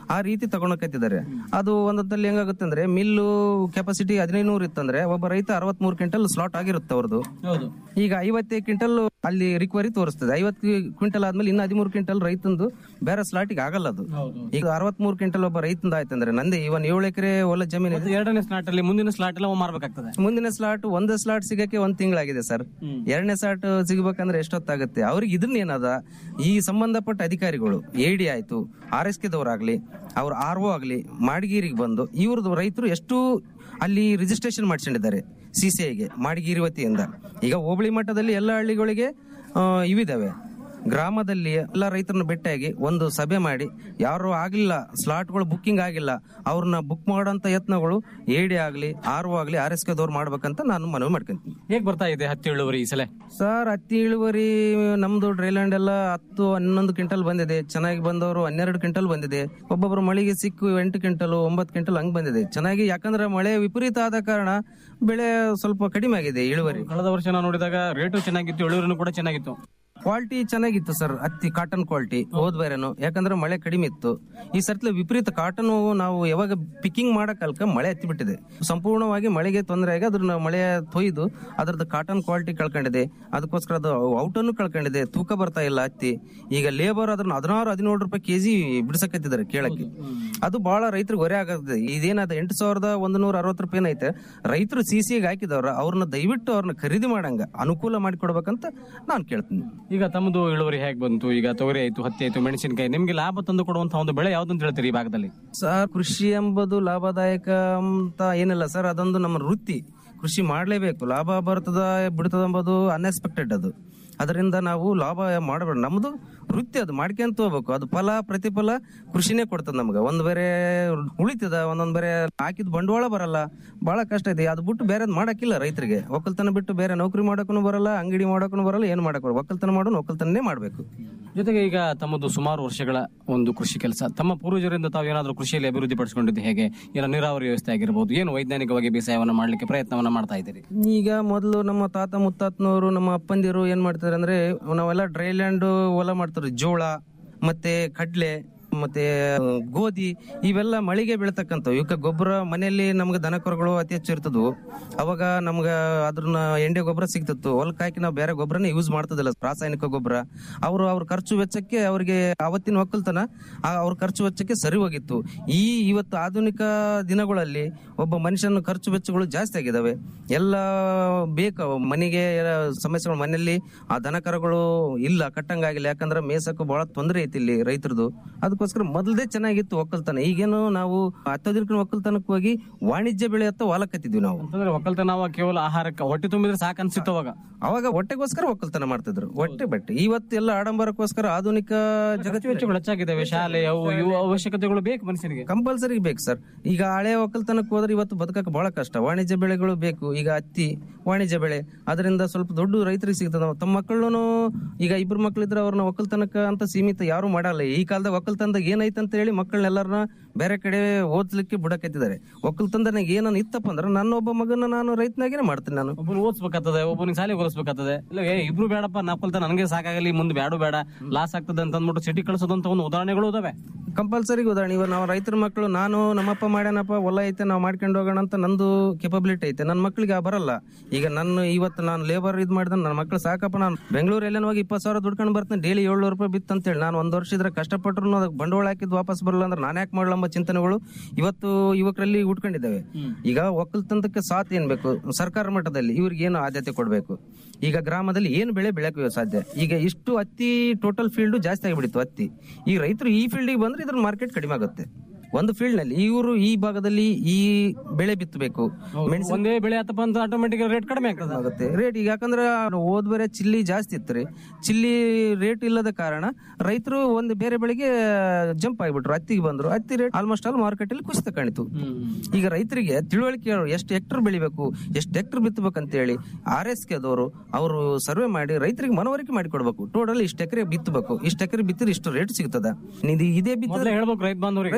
ಆ ರೀತಿ ತಗೊಂಡೋಗ್ತಿದ್ದಾರೆ ಅದು ಒಂದೊಂದಲ್ಲಿ ಹೆಂಗಾಗುತ್ತೆ ಅಂದ್ರೆ ಮಿಲ್ಲು ಕೆಪಾಸಿಟಿ ಹದಿನೈನೂರು ಇತ್ತಂದ್ರೆ ಒಬ್ಬ ರೈತ ಅರವತ್ಮೂರು ಕ್ವಿಂಟಲ್ ಸ್ಲಾಟ್ ಆಗಿರುತ್ತೆ ಅವ್ರದ್ದು ಹೌದು ಈಗ ಐವತ್ತೈದು ಕ್ವಿಂಟಲ್ ಅಲ್ಲಿ ರಿಕವರಿ ತೋರಿಸ್ತದೆ ಐವತ್ತು ಕ್ವಿಂಟಲ್ ಆದ್ಮೇಲೆ ಇನ್ನು ಹದಿಮೂರು ಕ್ವಿಂಟಲ್ ರೈತಂದು ಬೇರೆ ಸ್ಲಾಟಿಗೆ ಆಗಲ್ಲ ಅದು ಈಗ ಅರವತ್ಮೂರು ಕ್ವಿಂಟಲ್ ಒಬ್ಬ ರೈತಂದ ಆಯ್ತಂದ್ರೆ ನಂದೇ ಇವನ್ ಏಳು ಎಕರೆ ಹೊಲ ಜಮೀನು ಇದೆ. ಎರಡನೇ ಸ್ಲಾಟ್ ಅಲ್ಲಿ ಮುಂದಿನ ಸ್ಲಾಟ್ ಎಲ್ಲ ಮಾರ್ಬೇಕಾಗ್ತದೆ ಮುಂದಿನ ಸ್ಲಾಟ್ ಒಂದು ಸ್ಲಾಟ್ ಸಿಗಕ್ಕೆ ಒಂದ್ ತಿಂಗಳಾಗಿದೆ ಸರ್ ಎರಡನೇ ಸ್ಲಾಟ್ ಸಿಗ್ಬೇಕಂದ್ರೆ ಎಷ್ಟೊತ್ತಾಗುತ್ತೆ ಅವ್ರಿಗೆ ಇದನ್ನೇನದ ಈ ಸಂಬಂಧಪಟ್ಟ ಅಧಿಕಾರಿಗಳು ಎಡಿ ಆಯ್ತು ಆರ್ ಎಸ್ ಕೆದವರಾಗ್ಲಿ ಅವ್ರ ಆರ್ ಒ ಆಗ್ಲಿ ಮಾಡಗೀರಿಗೆ ಬಂದು ಇವ್ರದ್ದು ರೈತರು ಎಷ್ಟು ಅಲ್ಲಿ ರಿಜಿಸ್ಟ್ರೇಷನ್ ಮಾಡಿಸ್ಕೊಂಡಿದ್ದಾರೆ ಸಿ ಸಿ ಐಗೆ ಮಾಡಗೀರಿ ವತಿಯಿಂದ ಈಗ ಹೋಬಳಿ ಮಟ್ಟದಲ್ಲಿ ಎಲ್ಲ ಹಳ್ಳಿಗಳಿಗೆ ಆ, ಇವಿದಾವೆ ಗ್ರಾಮದಲ್ಲಿ ಎಲ್ಲ ರೈತರನ್ನ ಭೇಟಿಯಾಗಿ ಒಂದು ಸಭೆ ಮಾಡಿ ಯಾರು ಆಗ್ಲಿಲ್ಲ ಸ್ಲಾಟ್ಗಳು ಬುಕ್ಕಿಂಗ್ ಆಗಿಲ್ಲ ಅವ್ರನ್ನ ಬುಕ್ ಮಾಡೋಂತ ಯತ್ನಗಳು ಎಡಿ ಆಗ್ಲಿ ಆರ್ ಒ ಆಗ್ಲಿ ಆರ್ ಎಸ್ ಕೆದವ್ರು ಮಾಡ್ಬೇಕಂತ ನಾನು ಮನವಿ ಮಾಡ್ಕೊಂತೀನಿ ಹೇಗ್ ಬರ್ತಾ ಇದೆ ಹತ್ತಿ ಇಳುವರಿ ಈ ಸಲ ಸರ್ ಹತ್ತಿ ಇಳುವರಿ ನಮ್ದು ಡ್ರೈಲ್ಯಾಂಡ್ ಎಲ್ಲ ಹತ್ತು ಹನ್ನೊಂದು ಕ್ವಿಂಟಲ್ ಬಂದಿದೆ ಚೆನ್ನಾಗಿ ಬಂದವರು ಹನ್ನೆರಡು ಕ್ವಿಂಟಲ್ ಬಂದಿದೆ ಒಬ್ಬೊಬ್ರು ಮಳೆಗೆ ಸಿಕ್ಕು ಎಂಟು ಕ್ವಿಂಟಲ್ ಒಂಬತ್ತು ಕ್ವಿಂಟಲ್ ಹಂಗ್ ಬಂದಿದೆ ಚೆನ್ನಾಗಿ ಯಾಕಂದ್ರೆ ಮಳೆ ವಿಪರೀತ ಆದ ಕಾರಣ ಬೆಳೆ ಸ್ವಲ್ಪ ಕಡಿಮೆ ಆಗಿದೆ ಇಳುವರಿ ಕಳೆದ ವರ್ಷ ನಾವು ನೋಡಿದಾಗ ರೇಟು ಚೆನ್ನಾಗಿತ್ತು ಇಳುವರಿನೂ ಕೂಡ ಚೆನ್ನಾಗಿತ್ತು ಕ್ವಾಲಿಟಿ ಚೆನ್ನಾಗಿತ್ತು ಸರ್ ಹತ್ತಿ ಕಾಟನ್ ಕ್ವಾಲಿಟಿ ಹೋದ್ ಬೇರೆನು ಯಾಕಂದ್ರೆ ಮಳೆ ಕಡಿಮೆ ಇತ್ತು ಈ ಸರ್ತಿ ವಿಪರೀತ ಕಾಟನ್ ನಾವು ಯಾವಾಗ ಪಿಕ್ಕಿಂಗ್ ಮಾಡಕ್ಕಲ್ಕ ಮಳೆ ಹತ್ತಿ ಬಿಟ್ಟಿದೆ ಸಂಪೂರ್ಣವಾಗಿ ಮಳೆಗೆ ತೊಂದರೆ ಆಗಿ ಅದ್ರ ಮಳೆ ತೊಯ್ದು ಅದ್ರದ್ದು ಕಾಟನ್ ಕ್ವಾಲಿಟಿ ಕಳ್ಕೊಂಡಿದೆ ಅದಕ್ಕೋಸ್ಕರ ಅದು ಔಟನ್ನು ಕಳ್ಕೊಂಡಿದೆ ತೂಕ ಬರ್ತಾ ಇಲ್ಲ ಹತ್ತಿ ಈಗ ಲೇಬರ್ ಅದನ್ನ ಹದಿನಾರು ಹದಿನೇಳು ರೂಪಾಯಿ ಕೆಜಿ ಬಿಡಿಸಕತ್ತಿದ್ದಾರೆ ಕೇಳಕ್ಕೆ ಅದು ಬಹಳ ರೈತರಿಗೆ ಹೊರೆ ಆಗತ್ತೆ ಇದೇನದ ಎಂಟು ಸಾವಿರದ ಒಂದು ನೂರ ಅರವತ್ತು ರೂಪಾಯಿ ಐತೆ ರೈತರು ಸಿ ಸಿ ಹಾಕಿದವ್ರ ಅವ್ರನ್ನ ದಯವಿಟ್ಟು ಅವ್ರನ್ನ ಖರೀದಿ ಮಾಡಂಗ ಅನುಕೂಲ ಮಾಡಿಕೊಡ್ಬೇಕಂತ ನಾನು ಕೇಳ್ತೀನಿ ಈಗ ತಮ್ಮದು ಇಳುವರಿ ಹೇಗ್ ಬಂತು ಈಗ ತೊಗರಿ ಆಯ್ತು ಹತ್ತಿ ಆಯ್ತು ಮೆಣಸಿನಕಾಯಿ ನಿಮ್ಗೆ ಲಾಭ ತಂದು ಕೊಡುವಂತಹ ಒಂದು ಬೆಳೆ ಯಾವ್ದು ಅಂತ ಹೇಳ್ತೀರಿ ಈ ಭಾಗದಲ್ಲಿ ಸರ್ ಕೃಷಿ ಎಂಬುದು ಲಾಭದಾಯಕ ಅಂತ ಏನಿಲ್ಲ ಸರ್ ಅದೊಂದು ನಮ್ಮ ವೃತ್ತಿ ಕೃಷಿ ಮಾಡಲೇಬೇಕು ಲಾಭ ಬರ್ತದ ಬಿಡ್ತದ ಎಂಬುದು ಅನ್ಎಕ್ಸ್ಪೆಕ್ಟೆಡ್ ಅದು ಅದರಿಂದ ನಾವು ಲಾಭ ಮಾಡಬೇಡ ನಮ್ದು ವೃತ್ತಿ ಅದು ಮಾಡ್ಕೊಂತ ಹೋಗ್ಬೇಕು ಅದು ಫಲ ಪ್ರತಿಫಲ ಕೃಷಿನೇ ಕೊಡ್ತದ ನಮ್ಗೆ ಒಂದ್ ಬೇರೆ ಉಳಿತದ ಒಂದೊಂದ್ ಬೇರೆ ಹಾಕಿದ ಬಂಡವಾಳ ಬರಲ್ಲ ಬಹಳ ಕಷ್ಟ ಇದೆ ಅದು ಬಿಟ್ಟು ಬೇರೆ ಮಾಡಕ್ಕಿಲ್ಲ ರೈತರಿಗೆ ಒಕ್ಕಲ್ತನ ಬಿಟ್ಟು ಬೇರೆ ನೌಕರಿ ಮಾಡಕ್ಕೂ ಬರಲ್ಲ ಅಂಗಡಿ ಮಾಡಕ್ಕೂ ಬರಲ್ಲ ಏನ್ ಮಾಡಕ್ ಬರಲ್ಲ ಒಕ್ಕಲ್ತನ ಮಾಡೋನು ಒಕ್ಕಲ್ತನೇ ಮಾಡ್ಬೇಕು ಜೊತೆಗೆ ಈಗ ತಮ್ಮದು ಸುಮಾರು ವರ್ಷಗಳ ಒಂದು ಕೃಷಿ ಕೆಲಸ ತಮ್ಮ ಪೂರ್ವಜರಿಂದ ತಾವು ಏನಾದರೂ ಕೃಷಿಯಲ್ಲಿ ಅಭಿವೃದ್ಧಿ ಪಡಿಸಿಕೊಂಡಿದ್ದು ಹೇಗೆ ಏನೋ ನೀರಾವರಿ ವ್ಯವಸ್ಥೆ ಆಗಿರ್ಬೋದು ಏನು ವೈಜ್ಞಾನಿಕವಾಗಿ ಬೇಸಾಯವನ್ನು ಮಾಡಲಿಕ್ಕೆ ಪ್ರಯತ್ನವನ್ನ ಮಾಡ್ತಾ ಇದ್ದೀರಿ ಈಗ ಮೊದಲು ನಮ್ಮ ತಾತ ಮುತ್ತಾತನವರು ನಮ್ಮ ಅಪ್ಪಂದಿರು ಏನ್ ಮಾಡ್ತಾರೆ ಅಂದ್ರೆ ನಾವೆಲ್ಲ ಡ್ರೈ ಲ್ಯಾಂಡ್ ಹೊಲ ಮಾಡ್ತಾರೆ ಜೋಳ ಮತ್ತೆ ಕಡ್ಲೆ ಮತ್ತೆ ಆ, ಗೋಧಿ ಇವೆಲ್ಲ ಮಳೆಗೆ ಬೀಳ್ತಕ್ಕಂಥವು ಇವಕ್ಕೆ ಗೊಬ್ಬರ ಮನೆಯಲ್ಲಿ ನಮ್ಗೆ ದನ ಕರುಗಳು ಅತಿ ಹೆಚ್ಚು ಇರ್ತದವು ಅವಾಗ ನಮ್ಗ ಅದ್ರನ್ನ ಎಂಡೆ ಗೊಬ್ಬರ ಸಿಗ್ತಿತ್ತು ಹೊಲಕ್ಕೆ ಹಾಕಿ ನಾವು ಬೇರೆ ಗೊಬ್ಬರನೇ ಯೂಸ್ ಮಾಡ್ತದಿಲ್ಲ ರಾಸಾಯನಿಕ ಗೊಬ್ಬರ ಅವರು ಅವ್ರ ಖರ್ಚು ವೆಚ್ಚಕ್ಕೆ ಅವ್ರಿಗೆ ಅವತ್ತಿನ ಒಕ್ಕಲ್ತನ ಆ ಅವ್ರ ಖರ್ಚು ವೆಚ್ಚಕ್ಕೆ ಸರಿ ಹೋಗಿತ್ತು ಈ ಇವತ್ತು ಆಧುನಿಕ ದಿನಗಳಲ್ಲಿ ಒಬ್ಬ ಮನುಷ್ಯನ ಖರ್ಚು ವೆಚ್ಚಗಳು ಜಾಸ್ತಿ ಆಗಿದಾವೆ ಎಲ್ಲ ಬೇಕು ಮನೆಗೆ ಎಲ್ಲ ಸಮಸ್ಯೆಗಳು ಮನೆಯಲ್ಲಿ ಆ ದನ ಕರುಗಳು ಇಲ್ಲ ಕಟ್ಟಂಗಾಗಿಲ್ಲ ಯಾಕಂದ್ರೆ ಮೇಸಕ್ಕೂ ಬಹಳ ತೊಂದರೆ ಐತಿ ಇಲ್ಲಿ ರೈತರದು ಅದಕ್ಕೋಸ್ಕರ ಮೊದಲದೇ ಚೆನ್ನಾಗಿತ್ತು ಒಕ್ಕಲ್ತನ ಈಗೇನು ನಾವು ಹತ್ತದಿನ ಒಕ್ಕಲ್ತನಕ್ಕೆ ಹೋಗಿ ವಾಣಿಜ್ಯ ಬೆಳೆ ಹತ್ತ ಹೊಲಕತ್ತಿದ್ವಿ ನಾವು ಅಂತಂದ್ರೆ ಒಕ್ಕಲ್ತನ ನಾವು ಕೇವಲ ಆಹಾರಕ್ಕೆ ಹೊಟ್ಟೆ ತುಂಬಿದ್ರೆ ಸಾಕು ಅನ್ಸಿತ್ತು ಅವಾಗ ಅವಾಗ ಹೊಟ್ಟೆಗೋಸ್ಕರ ಒಕ್ಕಲ್ತನ ಮಾಡ್ತಿದ್ರು ಹೊಟ್ಟೆ ಬಟ್ಟೆ ಇವತ್ತೆಲ್ಲ ಆಡಂಬರಕ್ಕೋಸ್ಕರ ಆಧುನಿಕ ಜಗತ್ತು ವೆಚ್ಚಗಳು ಹೆಚ್ಚಾಗಿದ್ದಾವೆ ಶಾಲೆ ಅವು ಇವು ಅವಶ್ಯಕತೆಗಳು ಬೇಕು ಮನುಷ್ಯನಿಗೆ ಕಂಪಲ್ಸರಿ ಬೇಕು ಸರ್ ಈಗ ಹಳೆ ಒಕ್ಕಲ್ತನಕ್ಕೆ ಹೋದ್ರೆ ಇವತ್ತು ಬದುಕಕ್ಕೆ ಬಹಳ ಕಷ್ಟ ವಾಣಿಜ್ಯ ಬೆಳೆಗಳು ಬೇಕು ಈಗ ಹತ್ತಿ ವಾಣಿಜ್ಯ ಬೆಳೆ ಅದರಿಂದ ಸ್ವಲ್ಪ ದೊಡ್ಡ ರೈತರಿಗೆ ಸಿಗ್ತದೆ ತಮ್ಮ ಮಕ್ಕಳನ್ನು ಈಗ ಇಬ್ರು ಮಕ್ಳಿದ್ರೆ ಅವ್ರನ್ನ ಒಕ್ಕಲ್ತನಕ ಅಂತ ಸೀಮಿತ ಯಾರು ಮಾಡಲ್ಲ ಈ ಕಾಲದಾಗ ಒಕ್ಕಲ್ತನದಾಗ ಏನೈತೆ ಅಂತ ಹೇಳಿ ಮಕ್ಕಳನ್ನೆಲ್ಲರನ್ನ ಬೇರೆ ಕಡೆ ಓದ್ಲಿಕ್ಕೆ ಬಿಡಕತ್ತಿದ್ದಾರೆ ಒಕ್ಕಲ್ತನದಾಗ ಏನನ್ನ ಇತ್ತಪ್ಪ ಅಂದ್ರೆ ನನ್ನ ಒಬ್ಬ ಮಗನ ನಾನು ರೈತನಾಗೇನೆ ಮಾಡ್ತೀನಿ ನಾನು ಒಬ್ಬರು ಓದಿಸ್ಬೇಕಾಗ್ತದೆ ಒಬ್ಬನಿಗೆ ಶಾಲೆ ಕಲಿಸ್ಬೇಕಾಗ್ತದೆ ಇಲ್ಲ ಏ ಇಬ್ರು ಬೇಡಪ್ಪ ನಾಲ್ಕೊಲ್ತ ನನಗೆ ಸಾಕಾಗಲಿ ಮುಂದೆ ಬೇಡ ಬೇಡ ಲಾಸ್ ಆಗ್ತದೆ ಅಂತ ಅಂದ್ಬಿಟ್ಟು ಸಿಟಿ ಕಳಿಸೋದಂತ ಒಂದು ಉದಾಹರಣೆಗಳು ಇದಾವೆ ಕಂಪಲ್ಸರಿ ಉದಾಹರಣೆ ಇವಾಗ ನಾವು ರೈತರ ಮಕ್ಕಳು ನಾನು ನಮ್ಮಪ್ಪ ಮಾಡ್ಯಾನಪ್ಪ ಹೊಲ ಐತೆ ನಾವು ಮಾಡ್ಕೊಂಡು ಹೋಗೋಣ ಅಂತ ನಂದು ಕೆಪಬಿಲಿಟಿ ಐತೆ ನನ್ನ ಮಕ್ಳಿಗೆ ಆ ಬರಲ್ಲ ಈಗ ನನ್ನ ಇವತ್ತು ನಾನು ಲೇಬರ್ ಇದು ಮಾಡಿದ್ರೆ ನನ್ನ ಮಕ್ಳು ಸಾಕಪ್ಪ ನಾನು ಬೆಂಗಳೂರು ಎಲ್ಲ ಹೋಗಿ ಇಪ್ಪತ್ತು ಸಾವಿರ ದುಡ್ಕೊಂಡು ಬರ್ತೀನಿ ಡೈಲಿ ಏಳ್ನೂರು ರೂಪಾಯಿ ಬಿತ್ತು ಅಂತೇಳಿ ನಾನು ಒಂದು ವರ್ಷ ಇದ್ರೆ ಕಷ್ಟಪಟ್ಟರು ಅದಕ್ಕೆ ಬಂಡವಾಳ ಹಾಕಿದ್ದು ವಾಪಸ್ ಬರಲ್ಲ ಅಂದ್ರೆ ನಾನು ಯಾಕೆ ಮಾಡಲಂಬ ಚಿಂತನೆಗಳು ಇವತ್ತು ಯುವಕರಲ್ಲಿ ಉಟ್ಕೊಂಡಿದ್ದಾವೆ ಈಗ ಒಕ್ಕಲ್ತನಕ್ಕೆ ಸಾಥ್ ಏನ್ ಬೇಕು ಸರ್ಕಾರ ಮಟ್ಟದಲ್ಲಿ ಇವ್ರಿಗೆ ಏನು ಆದ್ಯತೆ ಕೊಡಬೇಕು ಈಗ ಗ್ರಾಮದಲ್ಲಿ ಏನು ಬೆಳೆ ಬೆಳೆಯಕ್ಕೆ ಸಾಧ್ಯ ಈಗ ಇಷ್ಟು ಹತ್ತಿ ಟೋಟಲ್ ಫೀಲ್ಡ್ ಜಾಸ್ತಿ ಆಗಿಬಿಡಿತ್ತು ಹತ್ತಿ ಈ ರೈತರು ಈ ಫೀಲ್ಡಿಗೆ ಬಂದ್ರೆ ಇದ್ರ ಮಾರ್ಕೆಟ್ ಕಡಿಮೆ ಆಗುತ್ತೆ ಒಂದು ಫೀಲ್ಡ್ ನಲ್ಲಿ ಇವರು ಈ ಭಾಗದಲ್ಲಿ ಈ ಬೆಳೆ ಬಿತ್ತಬೇಕು ಮೆಣಸಿನ ಒಂದೇ ಬೆಳೆ ಆತಪ್ಪ ಅಂತ ಆಟೋಮೆಟಿಕ್ ರೇಟ್ ಕಡಿಮೆ ಆಗ್ತದೆ ಆಗುತ್ತೆ ರೇಟ್ ಈಗ ಯಾಕಂದ್ರೆ ಹೋದ್ ಬೇರೆ ಚಿಲ್ಲಿ ಜಾಸ್ತಿ ಇತ್ತು ರೀ ಚಿಲ್ಲಿ ರೇಟ್ ಇಲ್ಲದ ಕಾರಣ ರೈತರು ಒಂದು ಬೇರೆ ಬೆಳೆಗೆ ಜಂಪ್ ಆಗಿಬಿಟ್ರು ಹತ್ತಿಗೆ ಬಂದ್ರು ಹತ್ತಿ ರೇಟ್ ಆಲ್ಮೋಸ್ಟ್ ಆಲ್ ಮಾರ್ಕೆಟ್ ಅಲ್ಲಿ ಕುಸಿತ ಕಾಣಿತು ಈಗ ರೈತರಿಗೆ ತಿಳುವಳಿಕೆ ಎಷ್ಟು ಹೆಕ್ಟರ್ ಬೆಳಿಬೇಕು ಎಷ್ಟು ಹೆಕ್ಟರ್ ಬಿತ್ತಬೇಕಂತ ಹೇಳಿ ಆರ್ ಎಸ್ ಕೆ ಅದವರು ಅವರು ಸರ್ವೆ ಮಾಡಿ ರೈತರಿಗೆ ಮನವರಿಕೆ ಮಾಡಿ ಕೊಡ್ಬೇಕು ಟೋಟಲ್ ಇಷ್ಟು ಎಕರೆ ಬಿತ್ತಬೇಕು ಇಷ್ಟು ಎಕರೆ ಬಿತ್ತಿದ್ರೆ ಇಷ್ಟು ರೇಟ್ ಸಿಗ್ತದ ಇದು ಇದೇ ಬಿತ್ತಿದ್ರೆ ಮೊದಲೇ ಹೇಳ್ಬೇಕು ರೈತ ಬಾಂಧವರಿಗೆ ರೈತ ಬಂದ್ರು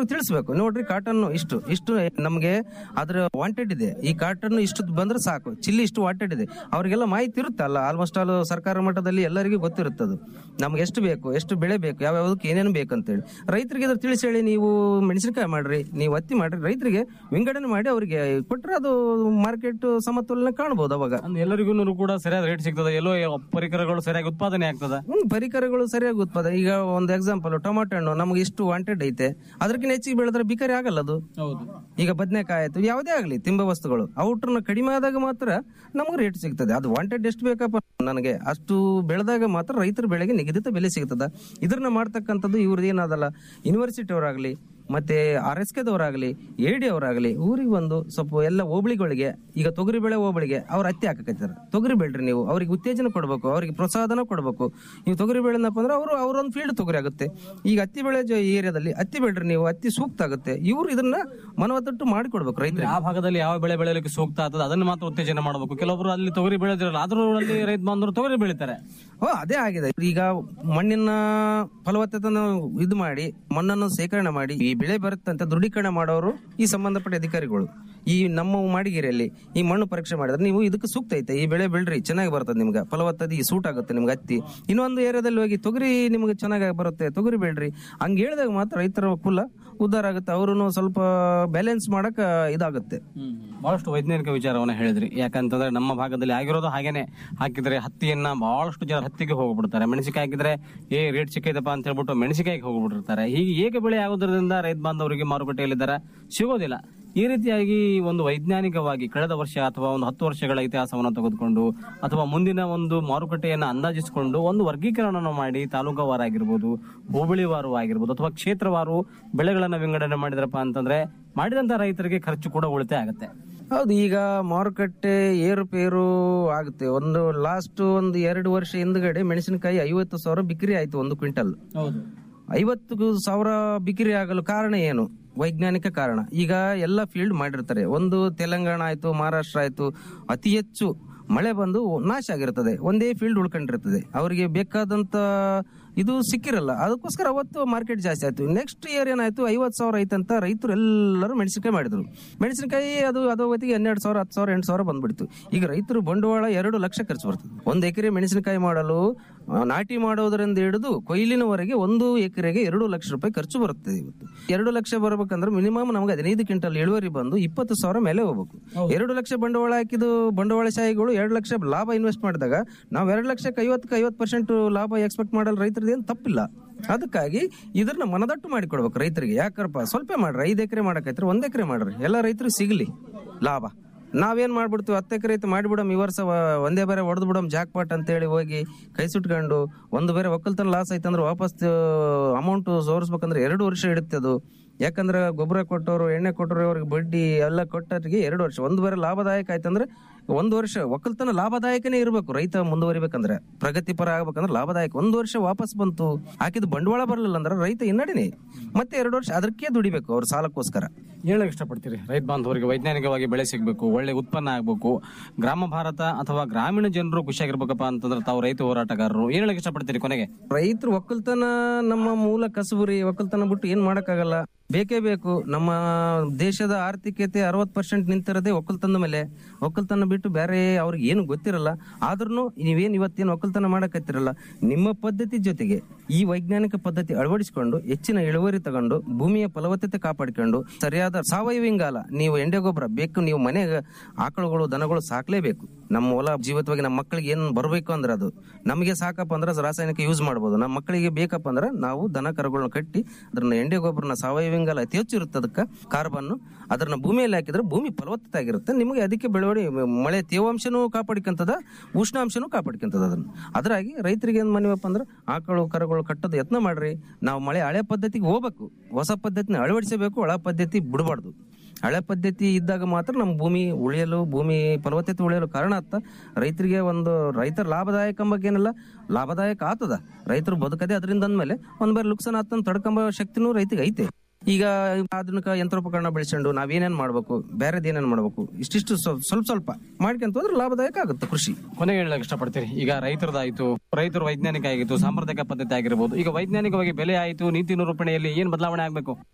ರೈತರು ತಿಳಿಸ್ಬೇಕು ನೋಡ್ರಿ ಕಾಟನ್ ಇಷ್ಟು ಇಷ್ಟು ನಮಗೆ ಅದ್ರ ವಾಂಟೆಡ್ ಇದೆ ಈ ಕಾಟನ್ ಇಷ್ಟು ಬಂದ್ರೆ ಸಾಕು ಚಿಲ್ಲಿ ಇಷ್ಟು ವಾಂಟೆಡ್ ಇದೆ ಅವರಿಗೆಲ್ಲ ಮಾಹಿತಿ ಇರುತ್ತಲ್ಲ ಆಲ್ಮೋಸ್ಟ್ ಆಲ್ ಸರ್ಕಾರ ಮಟ್ಟದಲ್ಲಿ ಎಲ್ಲರಿಗೂ ಗೊತ್ತಿರುತ್ತದು ನಮ್ಗೆ ಎಷ್ಟು ಬೇಕು ಎಷ್ಟು ಬೆಳೆ ಬೇಕು ಯಾವ ಯಾವ್ದಕ್ಕೆ ಏನೇನು ಬೇಕು ಅಂತೇಳಿ ರೈತರಿಗೆ ಇದ್ರ ತಿಳಿಸಿ ಹೇಳಿ ನೀವು ಮೆಣಸಿನಕಾಯಿ ಮಾಡ್ರಿ ನೀವು ಹತ್ತಿ ಮಾಡ್ರಿ ರೈತರಿಗೆ ವಿಂಗಡಣೆ ಮಾಡಿ ಅವರಿಗೆ ಕೊಟ್ರೆ ಅದು ಮಾರ್ಕೆಟ್ ಸಮತೋಲನ ಕಾಣ್ಬೋದು ಅವಾಗ ಅಂದ್ರೆ ಎಲ್ಲರಿಗೂ ಕೂಡ ಸರಿಯಾದ ರೇಟ್ ಸಿಗ್ತದೆ ಎಲ್ಲೋ ಪರಿಕರಗಳು ಸರಿಯಾಗಿ ಉತ್ಪಾದನೆ ಆಗ್ತದ ಹ್ಮ್ ಪರಿಕರಗಳು ಸರಿಯಾಗಿ ಉತ್ಪಾದನೆ ಈಗ ಒಂದು ಎಕ್ಸಾಂಪಲ್ ಟೊಮಾಟೊ ಹಣ್ಣು ನಮ್ಗೆ ಇಷ್ಟು ವಾಂಟೆಡ್ ಐತೆ ಅದಕ್ಕಿಂತ ಹೆಚ್ಚಿಗೆ ಬೆಳೆದ್ರೆ ಬಿಕಾರಿ ಆಗಲ್ಲ ಅದು ಹೌದು ಈಗ ಬದನೆಕಾಯಿ ಆಯ್ತು ಯಾವುದೇ ಆಗಲಿ ತಿಂಬ ವಸ್ತುಗಳು ಔಟ್ರನ್ನ ಕಡಿಮೆ ಆದಾಗ ಮಾತ್ರ ನಮಗೆ ರೇಟ್ ಸಿಗ್ತದೆ ಅದು ವಾಂಟೆಡ್ ಎಷ್ಟು ಬೇಕಪ್ಪ ನನಗೆ ಅಷ್ಟು ಬೆಳೆದಾಗ ಮಾತ್ರ ರೈತರ ಬೆಳೆಗೆ ನಿಗದಿತ ಬೆಲೆ ಸಿಗ್ತದ ಇದ್ರನ್ನ ಮಾಡ್ತಕ್ಕಂಥದ್ದು ಇವ್ರದ್ದು ಏನಾದಲ್ಲ ಯೂನಿವರ್ಸಿಟಿ ಅವರಾಗ್ಲಿ ಮತ್ತೆ ಆರ್ ಎಸ್ ಕೆದವರಾಗ್ಲಿ ಎ ಡಿ ಅವರಾಗ್ಲಿ ಊರಿಗೆ ಒಂದು ಸ್ವಲ್ಪ ಎಲ್ಲ ಹೋಬಳಿಗಳಿಗೆ ಈಗ ತೊಗರಿ ಬೆಳೆ ಹೋಬಳಿಗೆ ಅವ್ರು ಹತ್ತಿ ಹಾಕಕತ್ತಾರೆ ತೊಗರಿ ಬೆಳ್ರಿ ನೀವು ಅವ್ರಿಗೆ ಉತ್ತೇಜನ ಕೊಡಬೇಕು ಅವ್ರಿಗೆ ಪ್ರೋತ್ಸಾಹನ ಕೊಡಬೇಕು ನೀವು ತೊಗರಿ ಬೆಳೆನಪ್ಪ ಅಂದ್ರೆ ಅವರು ಅವರೊಂದು ಫೀಲ್ಡ್ ತೊಗರಿ ಆಗುತ್ತೆ ಈಗ ಹತ್ತಿ ಬೆಳೆ ಜ- ಏರಿಯಾದಲ್ಲಿ ಹತ್ತಿ ಬೆಳ್ರಿ ನೀವು ಹತ್ತಿ ಸೂಕ್ತ ಆಗುತ್ತೆ ಇವ್ರು ಇದನ್ನ ಮನವತ್ತಟ್ಟು ಮಾಡಿಕೊಡ್ಬೇಕು ರೈತರಿಗೆ ಆ ಭಾಗದಲ್ಲಿ ಯಾವ ಬೆಳೆ ಬೆಳೆಯಲಿಕ್ಕೆ ಸೂಕ್ತ ಆಗ್ತದೆ ಅದನ್ನ ಮಾತ್ರ ಉತ್ತೇಜನ ಮಾಡಬೇಕು ಕೆಲವೊಬ್ರು ಅಲ್ಲಿ ತೊಗರಿ ಬೆಳೆದಿರಲ್ಲ ಆದ್ರೂ ಅಲ್ಲಿ ರೈತ ಬಾಂಧವರು ತೊಗರಿ ಬೆಳಿತಾರೆ ಓ ಅದೇ ಆಗಿದೆ ಈಗ ಮಣ್ಣಿನ ಫಲವತ್ತತೆಯನ್ನು ಇದು ಮಾಡಿ ಮಣ್ಣನ್ನು ಸೇಕರಣೆ ಮಾಡಿ ಈ ಬೆಳೆ ಬರುತ್ತೆ ಅಂತ ದೃಢೀಕರಣ ಮಾಡೋರು ಈ ಸಂಬಂಧಪಟ್ಟ ಅಧಿಕಾರಿಗಳು ಈ ನಮ್ಮ ಮಾಡಿಗಿರಿಯಲ್ಲಿ ಈ ಮಣ್ಣು ಪರೀಕ್ಷೆ ಮಾಡಿದ್ರೆ ನೀವು ಇದಕ್ಕೆ ಸೂಕ್ತ ಐತೆ ಈ ಬೆಳೆ ಬೆಳ್ರಿ ಚೆನ್ನಾಗಿ ಬರ್ತದೆ ನಿಮ್ಗೆ ಫಲವತ್ತತೆ ಸೂಟ್ ಆಗುತ್ತೆ ನಿಮ್ಗೆ ಹತ್ತಿ ಇನ್ನೊಂದು ಏರಿಯಾದಲ್ಲಿ ಹೋಗಿ ತೊಗರಿ ನಿಮ್ಗೆ ಚೆನ್ನಾಗಿ ಬರುತ್ತೆ ತೊಗರಿ ಬೆಳ್ರಿ ಹಂಗೆ ಹೇಳಿದಾಗ ಮಾತ್ರ ರೈತರ ಕುಲ ಉದ್ಧಾರ ಆಗುತ್ತೆ ಅವರು ಸ್ವಲ್ಪ ಬ್ಯಾಲೆನ್ಸ್ ಮಾಡಕ್ ಇದಾಗುತ್ತೆ ಬಹಳಷ್ಟು ವೈಜ್ಞಾನಿಕ ವಿಚಾರವನ್ನ ಹೇಳಿದ್ರಿ ಯಾಕಂತಂದ್ರೆ ನಮ್ಮ ಭಾಗದಲ್ಲಿ ಆಗಿರೋದು ಹಾಗೇನೆ ಹಾಕಿದ್ರೆ ಹತ್ತಿಯನ್ನ ಬಹಳಷ್ಟು ಜನ ಹತ್ತಿಗೆ ಹೋಗ್ಬಿಡ್ತಾರೆ ಮೆಣಸಿನಕಾಯಿ ಹಾಕಿದ್ರೆ ಏ ರೇಟ್ ಸಿಕ್ಕೈತಪ್ಪ ಅಂತ ಹೇಳ್ಬಿಟ್ಟು ಮೆಣಸಿನಕಾಯಿಗೆ ಹೋಗ್ಬಿಟ್ಟಿರ್ತಾರೆ ಹೀಗೆ ಏಕ ಬೆಳೆ ಆಗೋದ್ರಿಂದ ರೈತ ಬಾಂಧವರಿಗೆ ಮಾರುಕಟ್ಟೆಯಲ್ಲಿ ದರ ಸಿಗೋದಿಲ್ಲ ಈ ರೀತಿಯಾಗಿ ಒಂದು ವೈಜ್ಞಾನಿಕವಾಗಿ ಕಳೆದ ವರ್ಷ ಅಥವಾ ಒಂದು ಹತ್ತು ವರ್ಷಗಳ ಇತಿಹಾಸವನ್ನು ತೆಗೆದುಕೊಂಡು ಅಥವಾ ಮುಂದಿನ ಒಂದು ಮಾರುಕಟ್ಟೆಯನ್ನು ಅಂದಾಜಿಸಿಕೊಂಡು ಒಂದು ವರ್ಗೀಕರಣವನ್ನು ಮಾಡಿ ತಾಲೂಕವಾರ ಆಗಿರ್ಬೋದು ಹೋಬಳಿವಾರು ಆಗಿರ್ಬೋದು ಅಥವಾ ಕ್ಷೇತ್ರವಾರು ಬೆಳೆಗಳನ್ನ ವಿಂಗಡಣೆ ಮಾಡಿದ್ರಪ್ಪ ಅಂತಂದ್ರೆ ಮಾಡಿದಂತ ರೈತರಿಗೆ ಖರ್ಚು ಕೂಡ ಉಳಿತಾಯ ಆಗುತ್ತೆ ಹೌದು ಈಗ ಮಾರುಕಟ್ಟೆ ಏರುಪೇರು ಆಗುತ್ತೆ ಒಂದು ಲಾಸ್ಟ್ ಒಂದು ಎರಡು ವರ್ಷ ಹಿಂದ್ಗಡೆ ಮೆಣಸಿನಕಾಯಿ ಐವತ್ತು ಸಾವಿರ ಬಿಕ್ರಿ ಆಯ್ತು ಒಂದು ಕ್ವಿಂಟಲ್ ಹೌದು ಐವತ್ತು ಸಾವಿರ ಬಿಕ್ರಿ ಆಗಲು ಕಾರಣ ಏನು ವೈಜ್ಞಾನಿಕ ಕಾರಣ ಈಗ ಎಲ್ಲ ಫೀಲ್ಡ್ ಮಾಡಿರ್ತಾರೆ ಒಂದು ತೆಲಂಗಾಣ ಆಯ್ತು ಮಹಾರಾಷ್ಟ್ರ ಆಯ್ತು ಅತಿ ಹೆಚ್ಚು ಮಳೆ ಬಂದು ನಾಶ ಆಗಿರ್ತದೆ ಒಂದೇ ಫೀಲ್ಡ್ ಉಳ್ಕೊಂಡಿರ್ತದೆ ಅವರಿಗೆ ಬೇಕಾದಂತ ಇದು ಸಿಕ್ಕಿರಲ್ಲ ಅದಕ್ಕೋಸ್ಕರ ಅವತ್ತು ಮಾರ್ಕೆಟ್ ಜಾಸ್ತಿ ಆಯ್ತು ನೆಕ್ಸ್ಟ್ ಇಯರ್ ಏನಾಯ್ತು ಐವತ್ತು ಸಾವಿರ ಐತಂತ ರೈತರು ಎಲ್ಲರೂ ಮೆಣಸಿನಕಾಯಿ ಮಾಡಿದ್ರು ಮೆಣಸಿನಕಾಯಿ ಅದು ಅದು ಹೊತ್ತಿಗೆ ಹನ್ನೆರಡು ಸಾವಿರ ಹತ್ತು ಸಾವಿರ ಎಂಟು ಸಾವಿರ ಬಂದ್ಬಿಡ್ತು ಈಗ ರೈತರು ಬಂಡವಾಳ ಎರಡು ಲಕ್ಷ ಖರ್ಚು ಬರ್ತದೆ ಒಂದು ಎಕರೆ ಮೆಣಸಿನಕಾಯಿ ಮಾಡಲು ಆ, ನಾಟಿ ಮಾಡೋದರಿಂದ ಹಿಡಿದು ಕೊಯ್ಲಿನವರೆಗೆ ಒಂದು ಎಕರೆಗೆ ಎರಡು ಲಕ್ಷ ರೂಪಾಯಿ ಖರ್ಚು ಬರುತ್ತೆ ಇವತ್ತು ಎರಡು ಲಕ್ಷ ಬರಬೇಕಂದ್ರೆ ಮಿನಿಮಮ್ ನಮಗೆ ಹದಿನೈದು ಕ್ವಿಂಟಲ್ ಇಳುವರಿ ಬಂದು ಇಪ್ಪತ್ತು ಸಾವಿರ ಮೇಲೆ ಹೋಗ್ಬೇಕು ಎರಡು ಲಕ್ಷ ಬಂಡವಾಳ ಹಾಕಿದ್ದು ಬಂಡವಾಳಶಾಹಿಗಳು ಎರಡು ಲಕ್ಷ ಲಾಭ ಇನ್ವೆಸ್ಟ್ ಮಾಡಿದಾಗ ನಾವು ಎರಡು ಲಕ್ಷಕ್ಕೆ ಐವತ್ತಕ್ಕೆ ಐವತ್ತು ಪರ್ಸೆಂಟ್ ಲಾಭ ಎಕ್ಸ್ಪೆಕ್ಟ್ ಮಾಡಲು ರೈತರದ್ದು ಏನು ತಪ್ಪಿಲ್ಲ ಅದಕ್ಕಾಗಿ ಇದನ್ನ ಮನದಟ್ಟು ಮಾಡಿಕೊಡ್ಬೇಕು ರೈತರಿಗೆ ಯಾಕಪ್ಪ ಸ್ವಲ್ಪ ಮಾಡ್ರಿ ಐದು ಎಕರೆ ಮಾಡಕೈತ್ರಿ ಒಂದ್ ಎಕರೆ ಮಾಡ್ರಿ ಎಲ್ಲ ರೈತರಿಗೆ ಸಿಗ್ಲಿ ಲಾಭ ನಾವೇನ್ ಮಾಡ್ಬಿಡ್ತೀವಿ ಹತ್ತು ಎಕರೆ ಐತೆ ಮಾಡಿಬಿಡಮ್ ಈ ವರ್ಷ ವ- ಒಂದೇ ಬೇರೆ ಹೊಡೆದು ಬಿಡಮ್ ಜಾಕ್ ಪಾಟ್ ಅಂತೇಳಿ ಹೋಗಿ ಕೈ ಸುಟ್ಕೊಂಡು ಒಂದು ಬೇರೆ ಒಕ್ಕಲ್ತನ ಲಾಸ್ ಆಯ್ತಂದ್ರೆ ವಾಪಸ್ ಅಮೌಂಟ್ ಸೋರಿಸ್ಬೇಕಂದ್ರೆ ಎರಡು ವರ್ಷ ಹಿಡಿತೆ ಅದು ಯಾಕಂದ್ರೆ ಗೊಬ್ಬರ ಕೊಟ್ಟವರು ಎಣ್ಣೆ ಕೊಟ್ಟರು ಅವ್ರಿಗೆ ಬಡ್ಡಿ ಎಲ್ಲ ಕೊಟ್ಟರಿಗೆ ಎರಡು ವರ್ಷ ಒಂದು ಬೇರೆ ಲಾಭದಾಯಕ ಆಯ್ತಂದ್ರೆ ಒಂದು ವರ್ಷ ಒಕ್ಕಲ್ತನ ಲಾಭದಾಯಕನೇ ಇರಬೇಕು ರೈತ ಮುಂದುವರಿಬೇಕಂದ್ರೆ ಪ್ರಗತಿಪರ ಆಗ್ಬೇಕಂದ್ರೆ ಲಾಭದಾಯಕ ಒಂದು ವರ್ಷ ವಾಪಸ್ ಬಂತು ಹಾಕಿದ ಬಂಡವಾಳ ಬರಲಿಲ್ಲ ಅಂದ್ರೆ ರೈತ ಹಿನ್ನಡಿನೇ ಮತ್ತೆ ಎರಡು ವರ್ಷ ಅದಕ್ಕೆ ದುಡಿಬೇಕು ಅವ್ರ ಸಾಲಕ್ಕೋಸ್ಕರ ಹೇಳಕ್ ಇಷ್ಟಪಡ್ತೀರಿ ರೈತ ಬಾಂಧವರಿಗೆ ವೈಜ್ಞಾನಿಕವಾಗಿ ಬೆಳೆ ಸಿಗಬೇಕು ಒಳ್ಳೆ ಉತ್ಪನ್ನ ಆಗಬೇಕು ಗ್ರಾಮ ಭಾರತ ಅಥವಾ ಗ್ರಾಮೀಣ ಜನರು ಖುಷಿಯಾಗಿರ್ಬೇಕಪ್ಪ ಅಂತಂದ್ರೆ ತಾವು ರೈತ ಹೋರಾಟಗಾರರು ಏನ್ ಹೇಳಕ್ ಇಷ್ಟಪಡ್ತೀರಿ ಕೊನೆಗೆ ರೈತರು ಒಕ್ಕಲ್ತನ ನಮ್ಮ ಮೂಲ ಕಸುಬು ರೀ ಒಕ್ಕಲ್ತನ ಬಿಟ್ಟು ಏನ್ ಮಾಡಕ್ಕಾಗಲ್ಲ ಬೇಕೇ ಬೇಕು ನಮ್ಮ ದೇಶದ ಆರ್ಥಿಕತೆ ಅರವತ್ ಪರ್ಸೆಂಟ್ ನಿಂತಿರೋದೇ ಒಕ್ಕಲ್ತನದ ಮೇಲೆ ಒಕ್ಕಲ್ತನ ಬಿಟ್ಟು ಬೇರೆ ಅವ್ರಿಗೆ ಏನು ಗೊತ್ತಿರಲ್ಲ ಆದ್ರೂ ನೀವೇನ್ ಇವತ್ತೇನು ಒಕ್ಕಲ್ತನ ಮಾಡಕತ್ತಿರಲ್ಲ ನಿಮ್ಮ ಪದ್ಧತಿ ಜೊತೆಗೆ ಈ ವೈಜ್ಞಾನಿಕ ಪದ್ಧತಿ ಅಳವಡಿಸಿಕೊಂಡು ಹೆಚ್ಚಿನ ಇಳುವರಿ ತಗೊಂಡು ಭೂಮಿಯ ಫಲವತ್ತತೆ ಕಾಪಾಡಿಕೊಂಡು ಸರಿಯಾದ ಸಾವಯವ ಇಂಗಾಲ ನೀವು ಎಂಡೆ ಗೊಬ್ಬರ ಬೇಕು ನೀವು ಮನೆಗೆ ಆಕಳುಗಳು ದನಗಳು ಸಾಕ್ಲೇಬೇಕು ನಮ್ಮ ಹೊಲ ಜೀವಿತವಾಗಿ ನಮ್ಮ ಮಕ್ಕಳಿಗೆ ಏನ್ ಬರಬೇಕು ಅಂದ್ರೆ ಅದು ನಮಗೆ ಸಾಕಪ್ಪ ಅಂದ್ರೆ ರಾಸಾಯನಿಕ ಯೂಸ್ ಮಾಡ್ಬೋದು ನಮ್ಮ ಮಕ್ಕಳಿಗೆ ಬೇಕಪ್ಪ ಅಂದ್ರೆ ನಾವು ದನ ಕರುಗಳನ್ನ ಕಟ್ಟಿ ಅದನ್ನ ಎಂಡೆ ಗೊಬ್ಬರನ ಸಾವಯವ ಇಂಗಾಲ ಅತಿ ಹೆಚ್ಚು ಇರುತ್ತೆ ಅದಕ್ಕೆ ಕಾರ್ಬನ್ ಅದನ್ನ ಭೂಮಿಯಲ್ಲಿ ಹಾಕಿದ್ರೆ ಭೂಮಿ ಫಲವತ್ತತೆ ಆಗಿರುತ್ತೆ ನಿಮಗೆ ಅದಕ್ಕೆ ಬೆಳವಣಿಗೆ ಮಳೆ ತೇವಾಂಶನೂ ಕಾಪಾಡಿಕಂತದ ಉಷ್ಣಾಂಶನೂ ಕಾಪಾಡಿಕಂತದ ಅದನ್ನ ಅದರಾಗಿ ರೈತರಿಗೆ ಏನ್ ಮನಿವಪ್ಪ ಅಂದ್ರೆ ಆಕಳು ಕರುಗಳು ಕಟ್ಟೋದು ಯತ್ನ ಮಾಡ್ರಿ ನಾವು ಮಳೆ ಹಳೆ ಪದ್ಧತಿಗೆ ಹೋಗ್ಬೇಕು ಹೊಸ ಪದ್ಧತಿನ ಅಳವಡಿಸಬೇಕು ಹಳೆ ಪದ್ಧತಿ ಬಿಡಬಾರ್ದು ಹಳೆ ಪದ್ಧತಿ ಇದ್ದಾಗ ಮಾತ್ರ ನಮ್ಮ ಭೂಮಿ ಉಳಿಯಲು ಭೂಮಿ ಫಲವತ್ತತೆ ಉಳಿಯಲು ಕಾರಣ ಆತ ರೈತರಿಗೆ ಒಂದು ರೈತರ ಲಾಭದಾಯಕ ಅಂಬಕ್ಕೇನಿಲ್ಲ ಲಾಭದಾಯಕ ಆತದ ರೈತರು ಬದುಕದೆ ಅದರಿಂದ ಅಂದ್ಮೇಲೆ ಒಂದ್ ಬೇರೆ ಲುಕ್ಸಾನ್ ಆತನ ತಡ್ಕೊಂಬ ಶಕ್ತಿನೂ ರೈತಿಗೆ ಐತೆ ಈಗ ಆಧುನಿಕ ಯಂತ್ರೋಪಕರಣ ಬೆಳೆಸ್ಕೊಂಡು ನಾವೇನೇನ್ ಮಾಡ್ಬೇಕು ಬೇರೆದ್ ಏನೇನ್ ಮಾಡ್ಬೇಕು ಇಷ್ಟಿಷ್ಟು ಸ್ವ- ಸ್ವಲ್ಪ ಸ್ವಲ್ಪ ಮಾಡ್ಕೊಂತ ಹೋದ್ರೆ ಲಾಭದಾಯಕ ಆಗುತ್ತೆ ಕೃಷಿ ಕೊನೆಗೆ ಹೇಳಕ್ ಇಷ್ಟಪಡ್ತೀರಿ ಈಗ ರೈತರದಾಯ್ತು ರೈತರು ವೈಜ್ಞಾನಿಕ ಆಗಿತ್ತು ಸಾಂಪ್ರದಾಯಿಕ ಪದ್ಧತಿ ಆಗಿರ್ಬೋದು ಈಗ ವೈಜ್ಞಾನಿಕವಾಗಿ ಬೆಲೆ ಆಯಿತು ನೀತಿ ನಿರೂಪಣೆಯಲ್ಲಿ ಏನ್ ಬದಲಾವಣೆ ಆಗ್ಬೇಕು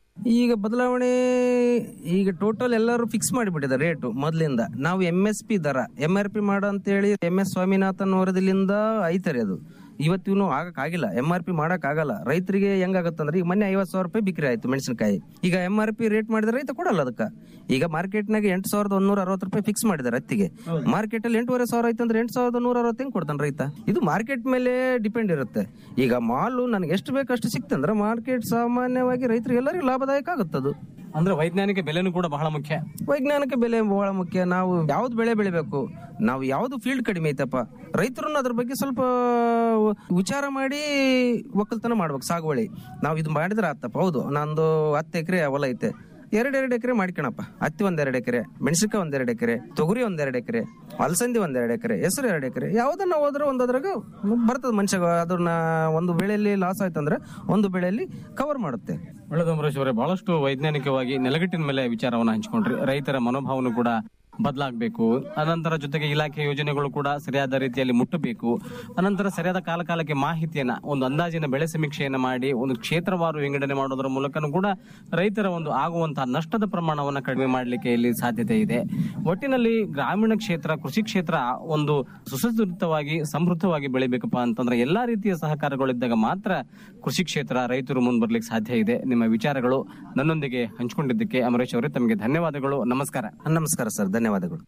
ಈಗ ಬದಲಾವಣೆ ಈಗ ಟೋಟಲ್ ಎಲ್ಲರೂ ಫಿಕ್ಸ್ ಮಾಡಿಬಿಟ್ಟಿದ್ದಾರೆ ರೇಟು ಮೊದಲಿಂದ ನಾವು ಎಂ ಎಸ್ ಪಿ ದರ ಎಂ ಆರ್ ಪಿ ಮಾಡ ಅಂತೇಳಿ ಎಂ ಎಸ್ ಸ್ವಾಮಿನಾಥನ್ ವರದಿಲಿಂದ ಐತರಿ ಅದು ಇವತ್ತಿಗೂ ಆಗಕ್ ಆಗಿಲ್ಲ ಎಂ ಆರ್ ಪಿ ಮಾಡಕ್ ಆಗಲ್ಲ ರೈತರಿಗೆ ಹೆಂಗಾಗತ್ತಂದ್ರೆ ಈಗ ಮೊನ್ನೆ ಐವತ್ ಸಾವಿರ ರೂಪಾಯಿ ಬಿಕ್ರಿ ಆಯ್ತು ಮೆಣಸಿನಕಾಯಿ ಈಗ ಎಂ ಆರ್ ಪಿ ರೇಟ್ ಮಾಡಿದ್ರೆ ರೈತ ಕೊಡಲ್ಲ ಅದಕ್ಕೆ ಈಗ ಮಾರ್ಕೆಟ್ನಾಗ ಎಂಟು ಸಾವಿರದ ಒಂದೂರ ಅರವತ್ತು ರೂಪಾಯಿ ಫಿಕ್ಸ್ ಮಾಡಿದ್ದಾರೆ ಹತ್ತಿಗೆ ಮಾರ್ಕೆಟ್ ಅಲ್ಲಿ ಎಂಟೂವರೆ ಸಾವಿರ ಆಯ್ತು ಅಂದ್ರೆ ಎಂಟು ಸಾವಿರದ ನೂರ ಅರವತ್ತು ಹೆಂಗ್ ಕೊಡ್ತಾನೆ ರೈತ ಇದು ಮಾರ್ಕೆಟ್ ಮೇಲೆ ಡಿಪೆಂಡ್ ಇರುತ್ತೆ ಈಗ ಮಾಲು ನನಗೆ ಎಷ್ಟು ಬೇಕು ಅಷ್ಟು ಸಿಕ್ತಂದ್ರೆ ಮಾರ್ಕೆಟ್ ಸಾಮಾನ್ಯವಾಗಿ ರೈತರಿಗೆ ಎಲ್ಲರಿಗೂ ಲಾಭದಾಯಕ ಆಗುತ್ತದು ಅಂದ್ರೆ ವೈಜ್ಞಾನಿಕ ಬೆಲೆನೂ ಕೂಡ ಬಹಳ ಮುಖ್ಯ ವೈಜ್ಞಾನಿಕ ಬೆಲೆ ಬಹಳ ಮುಖ್ಯ ನಾವು ಯಾವ್ದು ಬೆಳೆ ಬೆಳಿಬೇಕು ನಾವು ಯಾವ್ದು ಫೀಲ್ಡ್ ಕಡಿಮೆ ಐತಪ್ಪ ರೈತರನ್ನ ಅದ್ರ ಬಗ್ಗೆ ಸ್ವಲ್ಪ ವಿಚಾರ ಮಾಡಿ ಒಕ್ಕಲ್ತನ ಮಾಡ್ಬೇಕು ಸಾಗುವಳಿ ನಾವು ಇದು ಮಾಡಿದ್ರೆ ಆತಪ್ಪ ಹೌದು ನಂದು ಹತ್ತು ಎಕರೆ ಹೊಲ ಐತೆ ಎರಡೆರಡು ಎಕರೆ ಮಾಡ್ಕೊಳಪ್ಪ ಹತ್ತಿ ಒಂದೆರಡು ಎಕರೆ ಮೆಣಸಿನಕಾಯಿ ಒಂದೆರಡು ಎಕರೆ ತೊಗರಿ ಒಂದೆರಡು ಎಕರೆ ಅಲಸಂದಿ ಒಂದೆರಡು ಎಕರೆ ಹೆಸರು ಎರಡು ಎಕರೆ ಯಾವ್ದನ್ನ ಹೋದ್ರೆ ಒಂದದ್ರಾಗ ಬರ್ತದೆ ಮನುಷ್ಯ ಅದನ್ನ ಒಂದು ಬೆಳೆಯಲ್ಲಿ ಲಾಸ್ ಆಯ್ತಂದ್ರೆ ಒಂದು ಬೆಳೆಯಲ್ಲಿ ಕವರ್ ಮಾಡುತ್ತೆ ಒಳ್ಳೆದು ಅಮರೇಶ್ ಅವರೇ ಬಹಳಷ್ಟು ವೈಜ್ಞಾನಿಕವಾಗಿ ನೆಲಗಟ್ಟಿನ ಮೇಲೆ ವಿಚಾರವನ್ನು ಹಂಚಿಕೊಂಡ್ರಿ ರೈತರ ಮನೋಭಾವನು ಕೂಡ ಬದಲಾಗಬೇಕು ಅನಂತರ ಜೊತೆಗೆ ಇಲಾಖೆ ಯೋಜನೆಗಳು ಕೂಡ ಸರಿಯಾದ ರೀತಿಯಲ್ಲಿ ಮುಟ್ಟಬೇಕು ಅನಂತರ ಸರಿಯಾದ ಕಾಲ ಕಾಲಕ್ಕೆ ಮಾಹಿತಿಯನ್ನ ಒಂದು ಅಂದಾಜಿನ ಬೆಳೆ ಸಮೀಕ್ಷೆಯನ್ನ ಮಾಡಿ ಒಂದು ಕ್ಷೇತ್ರವಾರು ವಿಂಗಡಣೆ ಮಾಡೋದರ ಮೂಲಕನೂ ಕೂಡ ರೈತರ ಒಂದು ಆಗುವಂತಹ ನಷ್ಟದ ಪ್ರಮಾಣವನ್ನ ಕಡಿಮೆ ಮಾಡಲಿಕ್ಕೆ ಇಲ್ಲಿ ಸಾಧ್ಯತೆ ಇದೆ ಒಟ್ಟಿನಲ್ಲಿ ಗ್ರಾಮೀಣ ಕ್ಷೇತ್ರ ಕೃಷಿ ಕ್ಷೇತ್ರ ಒಂದು ಸುಸಂಸ್ಕೃತವಾಗಿ ಸಮೃದ್ಧವಾಗಿ ಬೆಳಿಬೇಕಪ್ಪ ಅಂತಂದ್ರೆ ಎಲ್ಲಾ ರೀತಿಯ ಸಹಕಾರಗಳಿದ್ದಾಗ ಮಾತ್ರ ಕೃಷಿ ಕ್ಷೇತ್ರ ರೈತರು ಮುಂದೆ ಬರ್ಲಿಕ್ಕೆ ಸಾಧ್ಯ ಇದೆ ನಿಮ್ಮ ವಿಚಾರಗಳು ನನ್ನೊಂದಿಗೆ ಹಂಚಿಕೊಂಡಿದ್ದಕ್ಕೆ ಅಮರೇಶ್ ಅವರೇ ತಮಗೆ ಧನ್ಯವಾದಗಳು ನಮಸ್ಕಾರ ನಮಸ್ಕಾರ ಸರ್ ಧನ್ಯವಾದಗಳು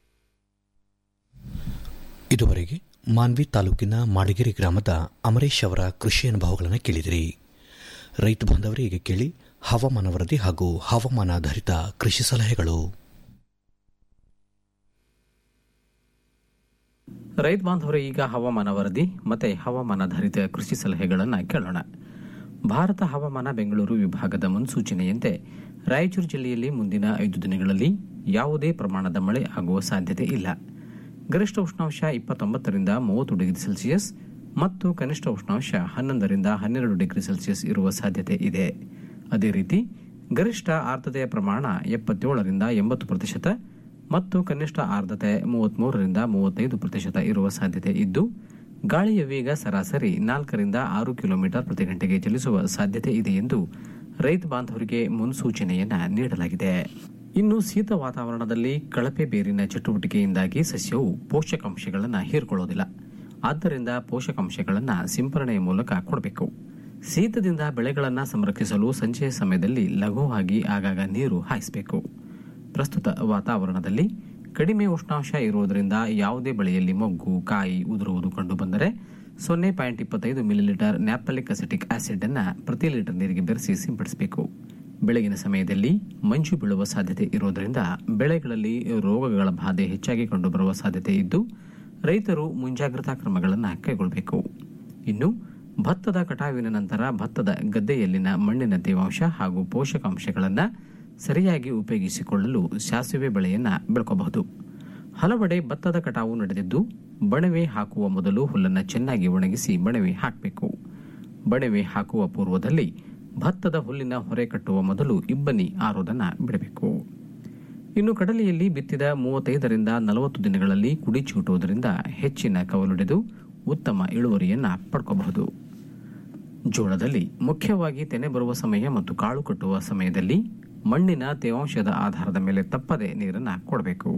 ಇದುವರೆಗೆ ಮಾನ್ವಿ ತಾಲೂಕಿನ ಮಾಡಿಗೆರೆ ಗ್ರಾಮದ ಅಮರೇಶ್ ಅವರ ಕೃಷಿ ಅನುಭವಗಳನ್ನು ಕೇಳಿದಿರಿ ರೈತ ಬಾಂಧವರೇ ಈಗ ಕೇಳಿ ಹವಾಮಾನ ವರದಿ ಹಾಗೂ ಹವಾಮಾನಾಧಾರಿತ ಕೃಷಿ ಸಲಹೆಗಳು ರೈತ ಬಾಂಧವರೇ ಈಗ ಹವಾಮಾನ ವರದಿ ಮತ್ತೆ ಹವಾಮಾನಾಧಾರಿತ ಕೃಷಿ ಸಲಹೆಗಳನ್ನ ಕೇಳೋಣ ಭಾರತ ಹವಾಮಾನ ಬೆಂಗಳೂರು ವಿಭಾಗದ ಮುನ್ಸೂಚನೆಯಂತೆ ರಾಯಚೂರು ಜಿಲ್ಲೆಯಲ್ಲಿ ಮುಂದಿನ ಐದು ದಿನಗಳಲ್ಲಿ ಯಾವುದೇ ಪ್ರಮಾಣದ ಮಳೆ ಆಗುವ ಸಾಧ್ಯತೆ ಇಲ್ಲ ಗರಿಷ್ಠ ಉಷ್ಣಾಂಶ ಇಪ್ಪತ್ತೊಂಬತ್ತರಿಂದ ಮೂವತ್ತು ಡಿಗ್ರಿ ಸೆಲ್ಸಿಯಸ್ ಮತ್ತು ಕನಿಷ್ಠ ಉಷ್ಣಾಂಶ ಹನ್ನೊಂದರಿಂದ ಹನ್ನೆರಡು ಡಿಗ್ರಿ ಸೆಲ್ಸಿಯಸ್ ಇರುವ ಸಾಧ್ಯತೆ ಇದೆ ಅದೇ ರೀತಿ ಗರಿಷ್ಠ ಆರ್ದ್ರತೆಯ ಪ್ರಮಾಣ ಎಪ್ಪತ್ತೇಳರಿಂದ ಎಂಬತ್ತು ಪ್ರತಿಶತ ಮತ್ತು ಕನಿಷ್ಠ ಆರ್ದ್ರತೆ ಮೂವತ್ಮೂರರಿಂದ ಮೂವತ್ತೈದು ಪ್ರತಿಶತ ಇರುವ ಸಾಧ್ಯತೆ ಇದ್ದು ಗಾಳಿಯ ವೇಗ ಸರಾಸರಿ ನಾಲ್ಕರಿಂದ ಆರು ಕಿಲೋಮೀಟರ್ ಪ್ರತಿ ಗಂಟೆಗೆ ಚಲಿಸುವ ಸಾಧ್ಯತೆ ಇದೆ ಎಂದು ರೈತ ಬಾಂಧವರಿಗೆ ಮುನ್ಸೂಚನೆಯನ್ನ ನೀಡಲಾಗಿದೆ ಇನ್ನು ಶೀತ ವಾತಾವರಣದಲ್ಲಿ ಕಳಪೆ ಬೇರಿನ ಚಟುವಟಿಕೆಯಿಂದಾಗಿ ಸಸ್ಯವು ಪೋಷಕಾಂಶಗಳನ್ನು ಹೀರ್ಕೊಳ್ಳೋದಿಲ್ಲ ಆದ್ದರಿಂದ ಪೋಷಕಾಂಶಗಳನ್ನು ಸಿಂಪರಣೆಯ ಮೂಲಕ ಕೊಡಬೇಕು ಶೀತದಿಂದ ಬೆಳೆಗಳನ್ನು ಸಂರಕ್ಷಿಸಲು ಸಂಜೆಯ ಸಮಯದಲ್ಲಿ ಲಘುವಾಗಿ ಆಗಾಗ ನೀರು ಹಾಯಿಸಬೇಕು ಪ್ರಸ್ತುತ ವಾತಾವರಣದಲ್ಲಿ ಕಡಿಮೆ ಉಷ್ಣಾಂಶ ಇರುವುದರಿಂದ ಯಾವುದೇ ಬೆಳೆಯಲ್ಲಿ ಮೊಗ್ಗು ಕಾಯಿ ಉದುರುವುದು ಕಂಡುಬಂದರೆ ಸೊನ್ನೆ ಪಾಯಿಂಟ್ ಇಪ್ಪತ್ತೈದು ಮಿಲಿಲೀಟರ್ ನ್ಯಾಪಲಿಕ್ ಅಸಿಟಿಕ್ ಆಸಿಡ್ ಅನ್ನ ಪ್ರತಿ ಲೀಟರ್ ನೀರಿಗೆ ಬೆರೆಸಿ ಸಿಂಪಡಿಸಬೇಕು ಬೆಳಗಿನ ಸಮಯದಲ್ಲಿ ಮಂಜು ಬೀಳುವ ಸಾಧ್ಯತೆ ಇರುವುದರಿಂದ ಬೆಳೆಗಳಲ್ಲಿ ರೋಗಗಳ ಬಾಧೆ ಹೆಚ್ಚಾಗಿ ಕಂಡುಬರುವ ಸಾಧ್ಯತೆ ಇದ್ದು ರೈತರು ಮುಂಜಾಗ್ರತಾ ಕ್ರಮಗಳನ್ನು ಕೈಗೊಳ್ಳಬೇಕು ಇನ್ನು ಭತ್ತದ ಕಟಾವಿನ ನಂತರ ಭತ್ತದ ಗದ್ದೆಯಲ್ಲಿನ ಮಣ್ಣಿನ ತೇವಾಂಶ ಹಾಗೂ ಪೋಷಕಾಂಶಗಳನ್ನು ಸರಿಯಾಗಿ ಉಪಯೋಗಿಸಿಕೊಳ್ಳಲು ಸಾಸಿವೆ ಬೆಳೆಯನ್ನ ಬೆಳ್ಕೋಬಹುದು ಹಲವೆಡೆ ಭತ್ತದ ಕಟಾವು ನಡೆದಿದ್ದು ಬಣವೆ ಹಾಕುವ ಮೊದಲು ಹುಲ್ಲನ್ನು ಚೆನ್ನಾಗಿ ಒಣಗಿಸಿ ಬಣವೆ ಹಾಕಬೇಕು ಬಣವೆ ಹಾಕುವ ಪೂರ್ವದಲ್ಲಿ ಭತ್ತದ ಹುಲ್ಲಿನ ಹೊರೆ ಕಟ್ಟುವ ಮೊದಲು ಇಬ್ಬನಿ ಆರೋದನ್ನ ಬಿಡಬೇಕು ಇನ್ನು ಕಡಲೆಯಲ್ಲಿ ಬಿತ್ತಿದ ಮೂವತ್ತೈದರಿಂದ ನಲವತ್ತು ದಿನಗಳಲ್ಲಿ ಕುಡಿ ಚೂಟುವುದರಿಂದ ಹೆಚ್ಚಿನ ಕವಲೊಡೆದು ಉತ್ತಮ ಇಳುವರಿಯನ್ನ ಪಡ್ಕೋಬಹುದು ಜೋಳದಲ್ಲಿ ಮುಖ್ಯವಾಗಿ ತೆನೆ ಬರುವ ಸಮಯ ಮತ್ತು ಕಾಳು ಕಟ್ಟುವ ಸಮಯದಲ್ಲಿ ಮಣ್ಣಿನ ತೇವಾಂಶದ ಆಧಾರದ ಮೇಲೆ ತಪ್ಪದೆ ನೀರನ್ನು ಕೊಡಬೇಕು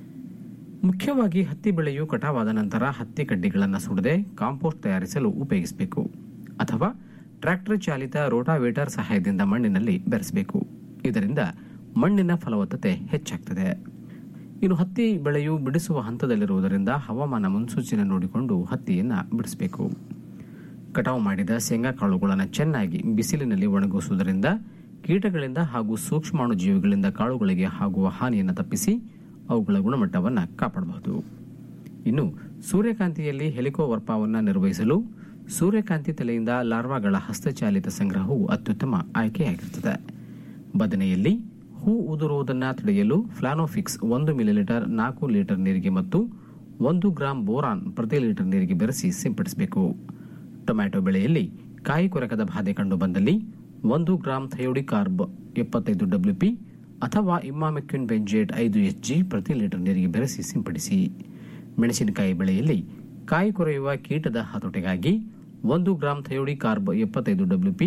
ಮುಖ್ಯವಾಗಿ ಹತ್ತಿ ಬೆಳೆಯು ಕಟಾವಾದ ನಂತರ ಹತ್ತಿ ಕಡ್ಡಿಗಳನ್ನು ಸುಡದೆ ಕಾಂಪೋಸ್ಟ್ ತಯಾರಿಸಲು ಉಪಯೋಗಿಸಬೇಕು ಅಥವಾ ಟ್ರ್ಯಾಕ್ಟರ್ ಚಾಲಿತ ರೋಟಾವೇಟರ್ ಸಹಾಯದಿಂದ ಮಣ್ಣಿನಲ್ಲಿ ಬೆರೆಸಬೇಕು ಇದರಿಂದ ಮಣ್ಣಿನ ಫಲವತ್ತತೆ ಹೆಚ್ಚಾಗ್ತದೆ ಇನ್ನು ಹತ್ತಿ ಬೆಳೆಯು ಬಿಡಿಸುವ ಹಂತದಲ್ಲಿರುವುದರಿಂದ ಹವಾಮಾನ ಮುನ್ಸೂಚನೆ ನೋಡಿಕೊಂಡು ಹತ್ತಿಯನ್ನು ಬಿಡಿಸಬೇಕು ಕಟಾವು ಮಾಡಿದ ಶೇಂಗಾ ಕಾಳುಗಳನ್ನು ಚೆನ್ನಾಗಿ ಬಿಸಿಲಿನಲ್ಲಿ ಒಣಗಿಸುವುದರಿಂದ ಕೀಟಗಳಿಂದ ಹಾಗೂ ಸೂಕ್ಷ್ಮಾಣು ಜೀವಿಗಳಿಂದ ಕಾಳುಗಳಿಗೆ ಆಗುವ ಹಾನಿಯನ್ನು ತಪ್ಪಿಸಿ ಅವುಗಳ ಗುಣಮಟ್ಟವನ್ನು ಕಾಪಾಡಬಹುದು ಇನ್ನು ಸೂರ್ಯಕಾಂತಿಯಲ್ಲಿ ಹೆಲಿಕೋವರ್ಪವನ್ನು ನಿರ್ವಹಿಸಲು ಸೂರ್ಯಕಾಂತಿ ತಲೆಯಿಂದ ಲಾರ್ವಾಗಳ ಹಸ್ತಚಾಲಿತ ಸಂಗ್ರಹವು ಅತ್ಯುತ್ತಮ ಆಯ್ಕೆಯಾಗಿರುತ್ತದೆ ಬದನೆಯಲ್ಲಿ ಹೂ ಉದುರುವುದನ್ನು ತಡೆಯಲು ಫ್ಲಾನೋಫಿಕ್ಸ್ ಒಂದು ಮಿಲಿಲೀಟರ್ ನಾಲ್ಕು ಲೀಟರ್ ನೀರಿಗೆ ಮತ್ತು ಒಂದು ಗ್ರಾಂ ಬೋರಾನ್ ಪ್ರತಿ ಲೀಟರ್ ನೀರಿಗೆ ಬೆರೆಸಿ ಸಿಂಪಡಿಸಬೇಕು ಟೊಮ್ಯಾಟೊ ಬೆಳೆಯಲ್ಲಿ ಕಾಯಿ ಕೊರಕದ ಬಾಧೆ ಕಂಡುಬಂದಲ್ಲಿ ಒಂದು ಗ್ರಾಂ ಥಯೋಡಿಕಾರ್ಬ್ ಎಪ್ಪತ್ತೈದು ಡಬ್ಲ್ಯೂಪಿ ಅಥವಾ ಇಮ್ಮಾಮೆಕ್ವಿನ್ ಬೆಂಜೇಟ್ ಐದು ಎಚ್ ಜಿ ಪ್ರತಿ ಲೀಟರ್ ನೀರಿಗೆ ಬೆರೆಸಿ ಸಿಂಪಡಿಸಿ ಮೆಣಸಿನಕಾಯಿ ಬೆಳೆಯಲ್ಲಿ ಕಾಯಿ ಕೊರೆಯುವ ಕೀಟದ ಹತೋಟಿಗಾಗಿ ಒಂದು ಗ್ರಾಂ ಥಯೋಡಿಕಾರ್ಬ್ ಎಪ್ಪತ್ತೈದು ಡಬ್ಲ್ಯೂಪಿ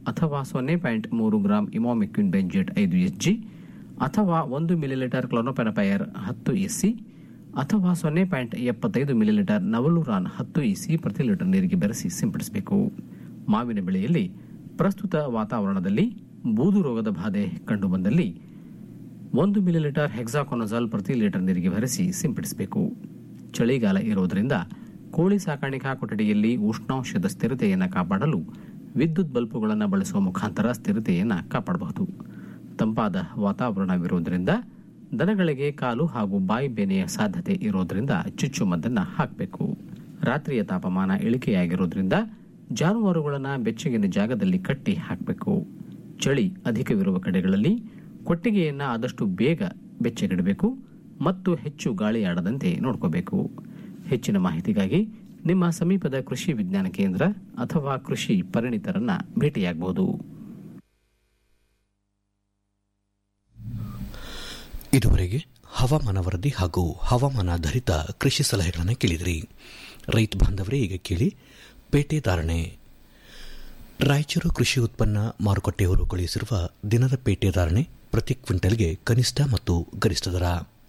ಅಥವಾ ಸೊನ್ನೆ ಪಾಯಿಂಟ್ ಮೂರು ಗ್ರಾಂ ಇಮಾಮಿಕ್ವಿನ್ ಬೆಂಜೆಟ್ ಐದು ಎಸ್ಜಿ ಅಥವಾ ಒಂದು ಮಿಲಿಲೀಟರ್ ಕ್ಲೋನೋಪೆನಪೈರ್ ಹತ್ತು ಎಸ್ಸಿ ಅಥವಾ ಸೊನ್ನೆ ಪಾಯಿಂಟ್ ಎಪ್ಪತ್ತೈದು ಮಿಲಿಲೀಟರ್ ನವಲುರಾನ್ ಹತ್ತು ಇಸಿ ಪ್ರತಿ ಲೀಟರ್ ನೀರಿಗೆ ಬೆರೆಸಿ ಸಿಂಪಡಿಸಬೇಕು ಮಾವಿನ ಬೆಳೆಯಲ್ಲಿ ಪ್ರಸ್ತುತ ವಾತಾವರಣದಲ್ಲಿ ಬೂದು ರೋಗದ ಬಾಧೆ ಕಂಡುಬಂದಲ್ಲಿ ಒಂದು ಮಿಲಿಲೀಟರ್ ಹೆಕ್ಸಾಕೊನಜಾಲ್ ಪ್ರತಿ ಲೀಟರ್ ನೀರಿಗೆ ಬೆರೆಸಿ ಸಿಂಪಡಿಸಬೇಕು ಚಳಿಗಾಲ ಇರುವುದರಿಂದ ಕೋಳಿ ಸಾಕಾಣಿಕಾ ಕೊಠಡಿಯಲ್ಲಿ ಉಷ್ಣಾಂಶದ ಸ್ಥಿರತೆಯನ್ನು ಕಾಪಾಡಲು ವಿದ್ಯುತ್ ಬಲ್ಬುಗಳನ್ನು ಬಳಸುವ ಮುಖಾಂತರ ಸ್ಥಿರತೆಯನ್ನು ಕಾಪಾಡಬಹುದು ತಂಪಾದ ವಾತಾವರಣವಿರುವುದರಿಂದ ದನಗಳಿಗೆ ಕಾಲು ಹಾಗೂ ಬಾಯಿ ಬೇನೆಯ ಸಾಧ್ಯತೆ ಇರೋದ್ರಿಂದ ಚುಚ್ಚುಮದ್ದನ್ನು ಹಾಕಬೇಕು ರಾತ್ರಿಯ ತಾಪಮಾನ ಇಳಿಕೆಯಾಗಿರೋದ್ರಿಂದ ಜಾನುವಾರುಗಳನ್ನು ಬೆಚ್ಚಗಿನ ಜಾಗದಲ್ಲಿ ಕಟ್ಟಿ ಹಾಕಬೇಕು ಚಳಿ ಅಧಿಕವಿರುವ ಕಡೆಗಳಲ್ಲಿ ಕೊಟ್ಟಿಗೆಯನ್ನು ಆದಷ್ಟು ಬೇಗ ಬೆಚ್ಚಗಿಡಬೇಕು ಮತ್ತು ಹೆಚ್ಚು ಗಾಳಿಯಾಡದಂತೆ ನೋಡ್ಕೋಬೇಕು ಹೆಚ್ಚಿನ ಮಾಹಿತಿಗಾಗಿ ನಿಮ್ಮ ಸಮೀಪದ ಕೃಷಿ ವಿಜ್ಞಾನ ಕೇಂದ್ರ ಅಥವಾ ಕೃಷಿ ಪರಿಣಿತರನ್ನ ಭೇಟಿಯಾಗಬಹುದು ಇದುವರೆಗೆ ಹವಾಮಾನ ವರದಿ ಹಾಗೂ ಹವಾಮಾನಾಧಾರಿತ ಕೃಷಿ ಸಲಹೆಗಳನ್ನು ಕೇಳಿದ್ರಿ ರೈತ ಬಾಂಧವರೇ ಈಗ ಕೇಳಿ ಪೇಟೆ ಧಾರಣೆ ರಾಯಚೂರು ಕೃಷಿ ಉತ್ಪನ್ನ ಮಾರುಕಟ್ಟೆಯವರು ಕಳುಹಿಸಿರುವ ದಿನದ ಪೇಟೆ ಧಾರಣೆ ಪ್ರತಿ ಕ್ವಿಂಟಲ್ಗೆ ಕನಿಷ್ಠ ಮತ್ತು ಗರಿಷ್ಠ ದರ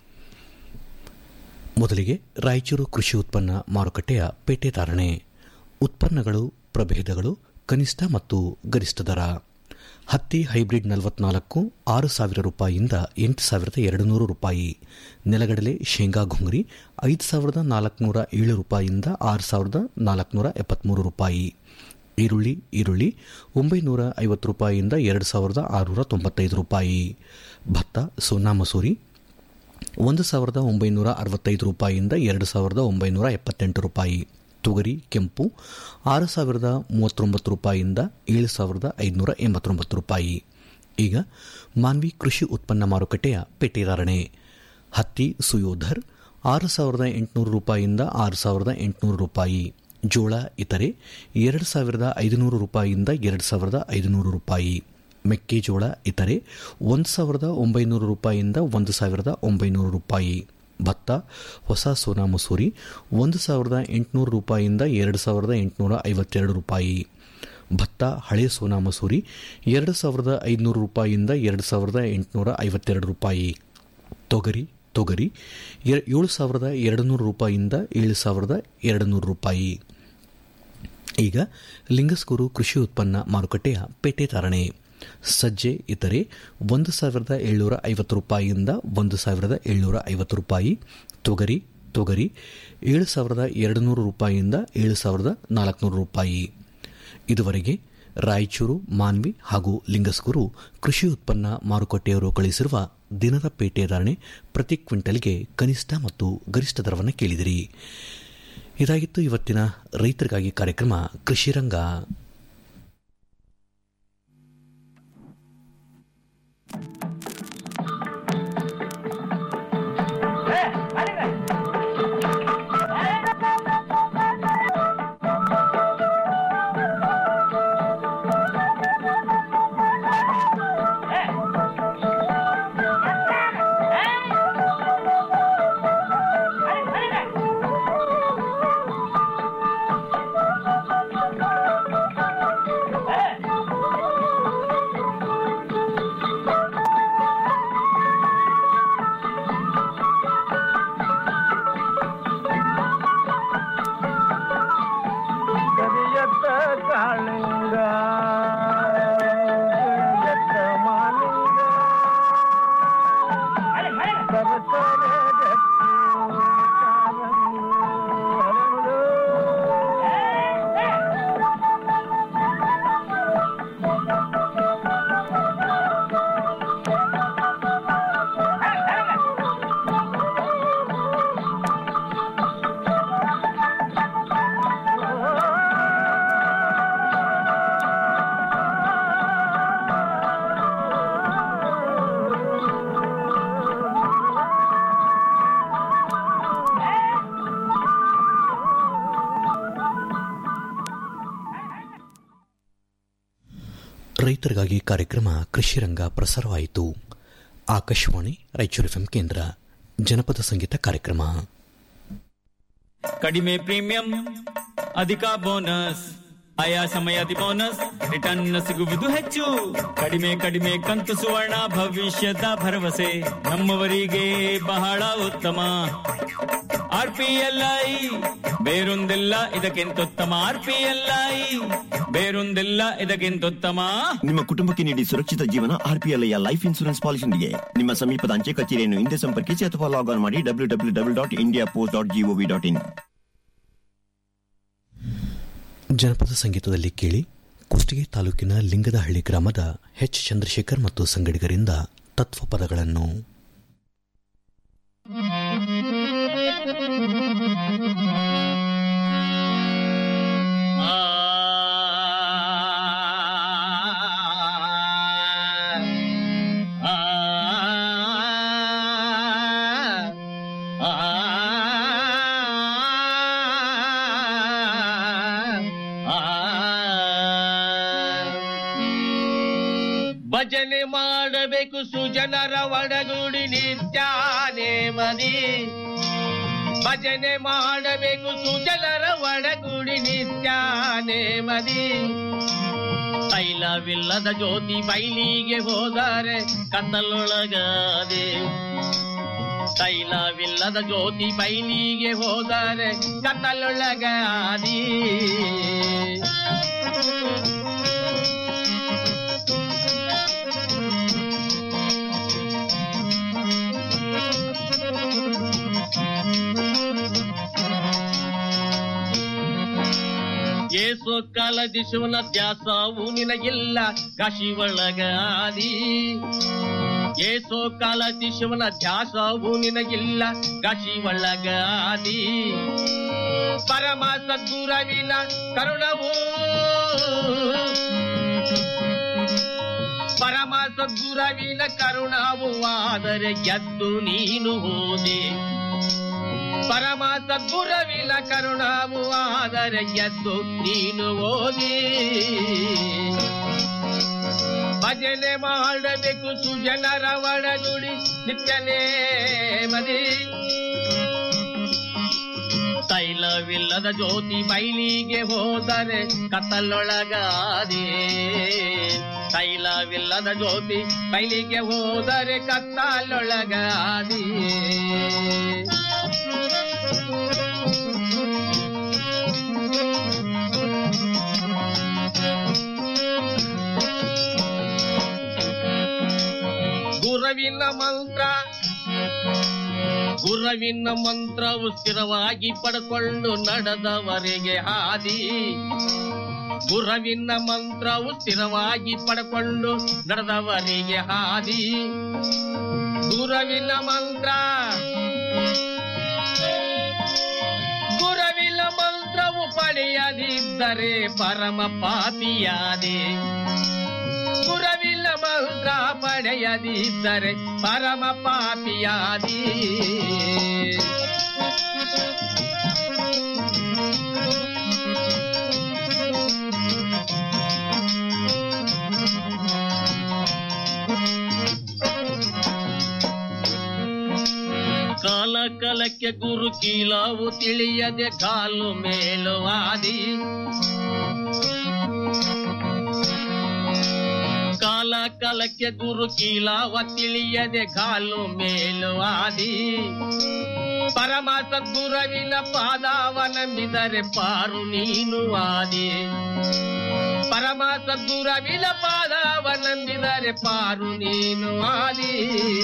ಮೊದಲಿಗೆ ರಾಯಚೂರು ಕೃಷಿ ಉತ್ಪನ್ನ ಮಾರುಕಟ್ಟೆಯ ಪೇಟೆ ಧಾರಣೆ ಉತ್ಪನ್ನಗಳು ಪ್ರಭೇದಗಳು ಕನಿಷ್ಠ ಮತ್ತು ಗರಿಷ್ಠ ದರ ಹತ್ತಿ ಹೈಬ್ರಿಡ್ ನಲವತ್ನಾಲ್ಕು ಆರು ಸಾವಿರ ರೂಪಾಯಿಯಿಂದ ಎಂಟು ಸಾವಿರದ ಎರಡು ನೂರು ರೂಪಾಯಿ ನೆಲಗಡಲೆ ಶೇಂಗಾ ಘುಂಗ್ರಿ ಐದು ಸಾವಿರದ ನಾಲ್ಕುನೂರ ಏಳು ರೂಪಾಯಿಯಿಂದ ಆರು ಸಾವಿರದ ನಾಲ್ಕುನೂರ ಎಪ್ಪತ್ತ್ಮೂರು ರೂಪಾಯಿ ಈರುಳ್ಳಿ ಈರುಳ್ಳಿ ಒಂಬೈನೂರ ಐವತ್ತು ರೂಪಾಯಿಯಿಂದ ಎರಡು ಸಾವಿರದ ಆರುನೂರ ತೊಂಬತ್ತೈದು ರೂಪಾಯಿ ಭತ್ತ ಸೋನಾ ಮಸೂರಿ ಒಂದು ಸಾವಿರದ ಒಂಬೈನೂರ ಅರವತ್ತೈದು ರೂಪಾಯಿಯಿಂದ ಎರಡು ಸಾವಿರದ ಒಂಬೈನೂರ ಎಪ್ಪತ್ತೆಂಟು ರೂಪಾಯಿ ತೊಗರಿ ಕೆಂಪು ಆರು ಸಾವಿರದ ಮೂವತ್ತೊಂಬತ್ತು ರೂಪಾಯಿಯಿಂದ ಏಳು ಸಾವಿರದ ಐದುನೂರ ಎಂಬತ್ತೊಂಬತ್ತು ರೂಪಾಯಿ ಈಗ ಮಾನ್ವಿ ಕೃಷಿ ಉತ್ಪನ್ನ ಮಾರುಕಟ್ಟೆಯ ಪೆಟ್ಟಿಧಾರಣೆ ಹತ್ತಿ ಸುಯೋಧರ್ ಆರು ಸಾವಿರದ ಎಂಟುನೂರು ರೂಪಾಯಿಯಿಂದ ಆರು ಸಾವಿರದ ಎಂಟುನೂರು ರೂಪಾಯಿ ಜೋಳ ಇತರೆ ಎರಡು ಸಾವಿರದ ಐದುನೂರು ರೂಪಾಯಿಯಿಂದ ಎರಡು ಸಾವಿರದ ಐದುನೂರು ರೂಪಾಯಿ ಮೆಕ್ಕೆಜೋಳ ಇತರೆ ಒಂದು ಸಾವಿರದ ಒಂಬೈನೂರು ರೂಪಾಯಿಯಿಂದ ಒಂದು ಸಾವಿರದ ಒಂಬೈನೂರು ರೂಪಾಯಿ ಭತ್ತ ಹೊಸ ಸೋನಾ ಮಸೂರಿ ಒಂದು ಸಾವಿರದ ಎಂಟುನೂರು ರೂಪಾಯಿಯಿಂದ ಎರಡು ಸಾವಿರದ ಎಂಟುನೂರ ಐವತ್ತೆರಡು ರೂಪಾಯಿ ಭತ್ತ ಹಳೆ ಸೋನಾ ಮಸೂರಿ ಎರಡು ಸಾವಿರದ ಐದುನೂರು ರೂಪಾಯಿಯಿಂದ ಎರಡು ಸಾವಿರದ ಎಂಟುನೂರ ಐವತ್ತೆರಡು ರೂಪಾಯಿ ತೊಗರಿ ತೊಗರಿ ಎ- ಏಳು ಸಾವಿರದ ಎರಡು ನೂರು ರೂಪಾಯಿಯಿಂದ ಏಳು ಸಾವಿರದ ಎರಡು ನೂರು ರೂಪಾಯಿ ಈಗ ಲಿಂಗಸ್ಕೂರು ಕೃಷಿ ಉತ್ಪನ್ನ ಮಾರುಕಟ್ಟೆಯ ಪೇಟೆ ಧಾರಣೆ ಸಜ್ಜೆ ಇತರೆ ಒಂದು ಸಾವಿರದ ಏಳ್ನೂರ ಐವತ್ತು ರೂಪಾಯಿಯಿಂದ ಒಂದು ಸಾವಿರದ ಏಳ್ನೂರ ಐವತ್ತು ರೂಪಾಯಿ ತೊಗರಿ ತೊಗರಿ ಏಳು ಸಾವಿರದ ಎರಡು ನೂರು ರೂಪಾಯಿಯಿಂದ ಏಳು ಸಾವಿರದ ನಾಲ್ಕುನೂರು ರೂಪಾಯಿ ಇದುವರೆಗೆ ರಾಯಚೂರು ಮಾನ್ವಿ ಹಾಗೂ ಲಿಂಗಸ್ಕೂರು ಕೃಷಿ ಉತ್ಪನ್ನ ಮಾರುಕಟ್ಟೆಯವರು ಕಳಿಸಿರುವ ದಿನದ ಪೇಟೆ ಧಾರಣೆ ಪ್ರತಿ ಕ್ವಿಂಟಲ್ಗೆ ಕನಿಷ್ಠ ಮತ್ತು ಗರಿಷ್ಠ ದರವನ್ನು ಕೇಳಿದಿರಿ ಇದಾಗಿತ್ತು ಇವತ್ತಿನ ರೈತರಿಗಾಗಿ ಕಾರ್ಯಕ್ರಮ ಕೃಷಿ ರಂಗ ಕರಿಯತ್ತ ಕಾಳಿಂಗ ಕರಿಯತ್ತ ಮಾಲಿಂಗ ಸರಸರ ಗಟ್ಟಿ ಕಾಲಂದು ಹರಳು. ರೈತರಿಗಾಗಿ ಕಾರ್ಯಕ್ರಮ ಕೃಷಿ ರಂಗ ಪ್ರಸಾರವಾಯಿತು ಆಕಾಶವಾಣಿ ರಾಯಚೂರು ಎಫ್ಎಂ ಕೇಂದ್ರ ಜನಪದ ಸಂಗೀತ ಕಾರ್ಯಕ್ರಮ ಕಡಿಮೆ ಪ್ರೀಮಿಯಂ ಅಧಿಕ ಬೋನಸ್ ಆಯಾ ಸಮಯದಿ ಬೋನಸ್ ರಿಟರ್ನ್ ಸಿಗುವುದು ಹೆಚ್ಚು ಕಡಿಮೆ ಕಡಿಮೆ ಕಂತು ಸುವರ್ಣ ಭವಿಷ್ಯದ ಭರವಸೆ ನಮ್ಮವರಿಗೆ ಬಹಳ ಉತ್ತಮ ಆರ್ ಪಿ ಎಲ್ ಐ ಬೇರೊಂದಿಲ್ಲ ಇದಕ್ಕಿಂತುತ್ತಮ ಆರ್ ಪಿ ಎಲ್ ಐ ಬೇರೊಂದಿಲ್ಲ ಇದಕ್ಕಿಂತುತ್ತಮ ನಿಮ್ಮ ಕುಟುಂಬಕ್ಕೆ ನೀಡಿ ಸುರಕ್ಷಿತ ಜೀವನ ಆರ್ಪಿಎಲ್ಐಯ ಲೈಫ್ ಇನ್ಸೂರೆನ್ಸ್ ಪಾಲಿಸಿಯೊಂದಿಗೆ ನಿಮ್ಮ ಸಮೀಪದ ಅಂಚೆ ಕಚೇರಿಯನ್ನು ಹಿಂದೆ ಸಂಪರ್ಕಿಸಿ ಅಥವಾ ಲಾಗ್ ಆನ್ ಮಾಡಿ W W W dot India post dot G O V dot in ಜನಪದ ಸಂಗೀತದಲ್ಲಿ ಕೇಳಿ ಕುಷ್ಟಗಿ ತಾಲೂಕಿನ ಲಿಂಗದಹಳ್ಳಿ ಗ್ರಾಮದ ಎಚ್ ಚಂದ್ರಶೇಖರ್ ಮತ್ತು ಸಂಗಡಿಗರಿಂದ ತತ್ವಪದಗಳನ್ನು ಭಜನೆ ಮಾಡಬೇಕು ಸುಜನರ ಒಡಗೂಡಿ ನಿತ್ಯಾನೆ ಮದಿ ಭಜನೆ ಮಾಡಬೇಕು ಸುಜನರ ಒಡಗೂಡಿ ನಿತ್ಯಾನೆ ಮದಿ ತೈಲವಿಲ್ಲದ ಜ್ಯೋತಿ ಬೈಲಿಗೆ ಹೋದರೆ ಕತ್ತಲೊಳಗಾದೆ ತೈಲವಿಲ್ಲದ ಜ್ಯೋತಿ ಬೈಲಿಗೆ ಹೋದರೆ ಕತ್ತಲೊಳಗಾದಿ ಏಸು ಕಾಲದಿ ಶಿವನ ತ್ಯಾಸವು ನಿನಗಿಲ್ಲ ಕಾಶಿ ಒಳಗಾದಿ ಏಸೋ ಕಾಲದಿ ಶಿವನ ಧ್ಯಾಸವು ನಿನಗಿಲ್ಲ ಕಾಶಿ ಒಳಗಾದಿ ಪರಮ ಸದ್ಗುರವಿನ ಕರುಣವು ಪರಮ ಸದ್ಗುರವಿನ ಕರುಣವು ಆದರೆ ಗೆದ್ದು ನೀನು ಹೋದೆ ಪರಮ ಸದ್ಗುರವಿನ ಕರುಣಾವು ಆದರೆ ಗೆದ್ದು ನೀನು ಓದಿ ಭಜನೆ ಮಾಡಬೇಕು ಸುಜನರ ಒಡಗುಡಿ ನಿತ್ಯನೇ ಮದಿ ತೈಲವಿಲ್ಲದ ಜ್ಯೋತಿ ಬೈಲಿಗೆ ಹೋದರೆ ಕತ್ತಲೊಳಗಾದೆ ತೈಲವಿಲ್ಲದ ಜ್ಯೋತಿ ಬೈಲಿಗೆ ಹೋದರೆ ಕತ್ತಲೊಳಗಾದಿ ಗುರವಿನ ಮಂತ್ರ ಗುರವಿನ ಮಂತ್ರವು ಸ್ಥಿರವಾಗಿ ಪಡ್ಕೊಂಡು ನಡೆದವರಿಗೆ ಹಾದಿ ಗುರವಿನ ಮಂತ್ರವು ಸ್ಥಿರವಾಗಿ ಪಡ್ಕೊಂಡು ನಡೆದವರಿಗೆ ಹಾದಿ ಗುರವಿನ ಮಂತ್ರ ಗುರವಿನ ಮಂತ್ರವು ಪಡೆಯದಿದ್ದರೆ ಪರಮ ಪಾಪಿಯಾದೆ ಗುರವಿಲ್ಲ ಮಂತ್ರ ಪಡೆಯದಿದ್ದರೆ ಪರಮ ಪಾಪಿಯಾದಿ ಕಾಲ ಕಾಲಕ್ಕೆ ಗುರು ಕೀಲವು ತಿಳಿಯದೆ ಕಾಲು ಮೇಲುವಾದಿ ಕಾಲ ಕಾಲಕ್ಕೆ ಗುರು ಕೀಲಾವ ತಿಳಿಯದೆ ಕಾಲು ಮೇಲುವಾದಿ ಪರಮ ಸದ್ಗುರವಿನ ಪಾದಾವ ನಂಬಿದರೆ ಪಾರು ನೀನು ಆದಿ ಪರಮ ಸದ್ಗುರವಿನ ಪಾದಾವ ನಂಬಿದರೆ ಪಾರು ನೀನು ಆದಿ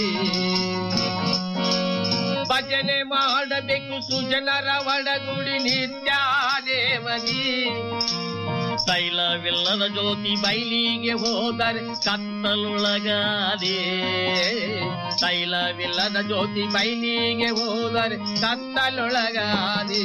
ಭಜನೆ ಮಾಡಬೇಕು ಸುಜನರ ಒಡಗುಡಿ ನಿತ್ಯಾದೇವದಿ ತೈಲವಿಲ್ಲದ ಜ್ಯೋತಿ ಬೈಲಿಗೆ ಹೋದರೆ ಕತ್ತಲೊಳಗಾದೆ ತೈಲವಿಲ್ಲದ ಜ್ಯೋತಿ ಬೈಲಿಗೆ ಹೋದರೆ ಕತ್ತಲೊಳಗಾದೆ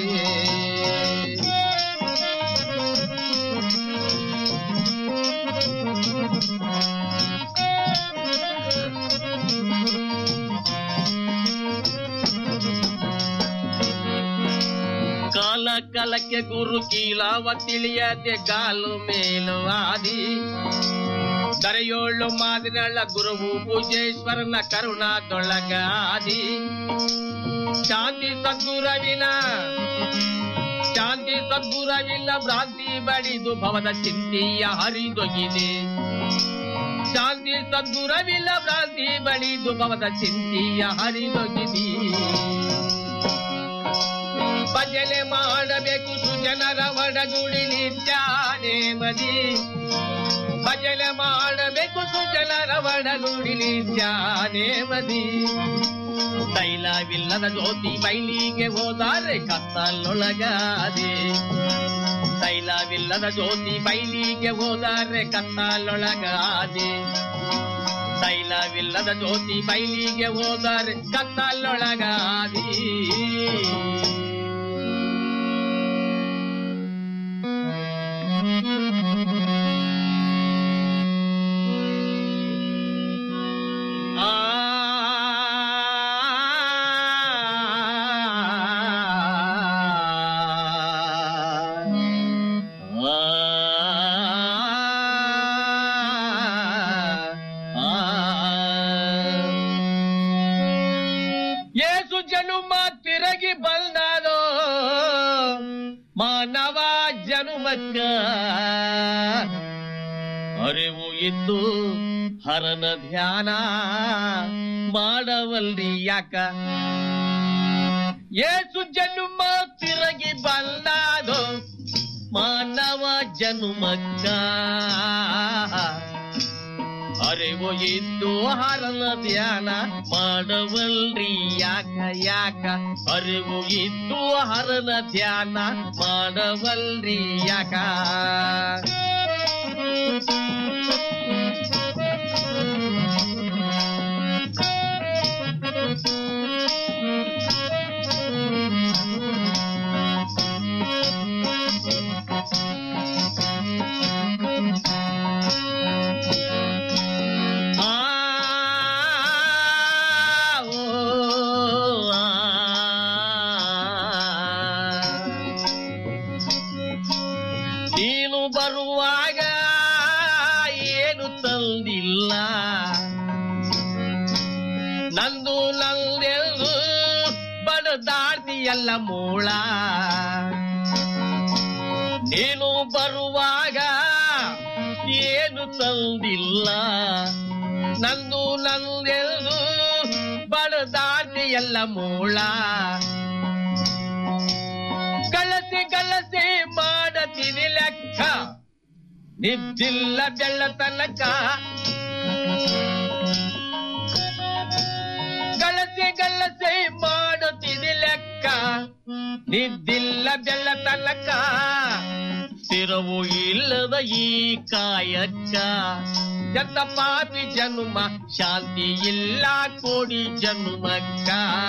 ಕಾಲ ಕಾಲಕ್ಕೆ ಗುರು ಕೀಲಾವ ತಿಳಿಯದೆ ಗಾಲು ಮೇಲು ಆದಿ ಕರೆಯೋಳು ಮಾದಿನಳ ಗುರುವು ಪೂಜೇಶ್ವರನ ಕರುಣಾದೊಳಗಾದಿ ಶಾಂತಿ ಸದ್ಗುರವಿನ ಶಾಂತಿ ಶಾಂತಿ ಸದ್ಗುರವಿಲ್ಲ ಭ್ರಾಂತಿ ಬಡಿದು ಭವದ ಚಿಂತೆಯ ಹರಿದೊಗಿದೆ ಶಾಂತಿ ಸದ್ಗುರವಿಲ್ಲ ಭ್ರಾಂತಿ ಬಡಿದು ಭವದ ಚಿಂತೆಯ ಹರಿದೊಗಿದೆ ಭಜನೆ ಮಾಡಬೇಕು ಸುಜನರ ಒಡಗುಡಿಲಿ ತ್ಯಾನೆ ಮದಿ ಭಜನೆ ಮಾಡಬೇಕು ಸುಜನರ ಒಡಗುಡಿಲಿ ತ್ಯಾನೆ ಮದಿ ತೈಲವಿಲ್ಲದ ಜ್ಯೋತಿ ಬೈಲಿಗೆ ಹೋದರೆ ಕತ್ತಲೊಳಗಾದೆ ತೈಲವಿಲ್ಲದ ಜ್ಯೋತಿ ಬೈಲಿಗೆ ಹೋದರೆ ಕತ್ತಲೊಳಗಾದೆ ತೈಲವಿಲ್ಲದ ಜ್ಯೋತಿ ಬೈಲಿಗೆ ಹೋದರೆ ಕತ್ತಲೊಳಗಾದಿ ಆ ಏಸು ಜನುಮ ತಿರುಗಿ ಬಂದದೋ ಮಾನವ ಜನುಮಕ್ಕ ಅರಿವು ಇದ್ದು ಹರನ ಧ್ಯಾನ ಮಾಡವಲ್ರಿ ಯಾಕ ಏಸು ಜನುಮ ತಿರುಗಿ ಬಂದದೋ ಮಾನವ ಜನುಮಕ್ಕ ಅರಿವು ಇದ್ದು ಹರನ ಧ್ಯಾನ ಮಾಡವಲ್ರಿ ಯಾಕ ಯಾಕ ಅರಿವು ಇದ್ದು ಹರನ ಧ್ಯಾನ ಮಾಡವಲ್ರಿ ಯಾಕ ಆ ಓ ಆ ನೀನು ಬರುವಾಗ ಏನು ತಂದಿಲ್ಲ ನಂದು ನಂದೆಂದು ಬಡದಾಡ್ತಿಯಲ್ಲ ಮೂಳ ನೀನು ಬರುವಾಗ ಏನು ತಂದಿಲ್ಲ ನಂದು ನಂದೆಂದು ಬಡದಾಡ್ತಿಯಲ್ಲ ಮೂಳ ಕಲಸಿ ಕಲಸಿ ಮಾಡತೀನಿ ಲೆಕ್ಕ ನಿದ್ದಿಲ್ಲ ಬೆಳ್ಳ ತನಕ ಕಲಸಿ ಕಲಸಿ ಮಾಡುತ್ತಿದೆ ಲೆಕ್ಕ ನಿದ್ದಿಲ್ಲ ಬೆಳ್ಳ ತನಕ ಸ್ಥಿರವು ಇಲ್ಲದ ಈ ಕಾಯಕ್ಕ ಎಂತ ಪಾಪಿ ಜನ್ಮ ಶಾಂತಿ ಇಲ್ಲ ಕೋಡಿ ಜನ್ಮಕ್ಕ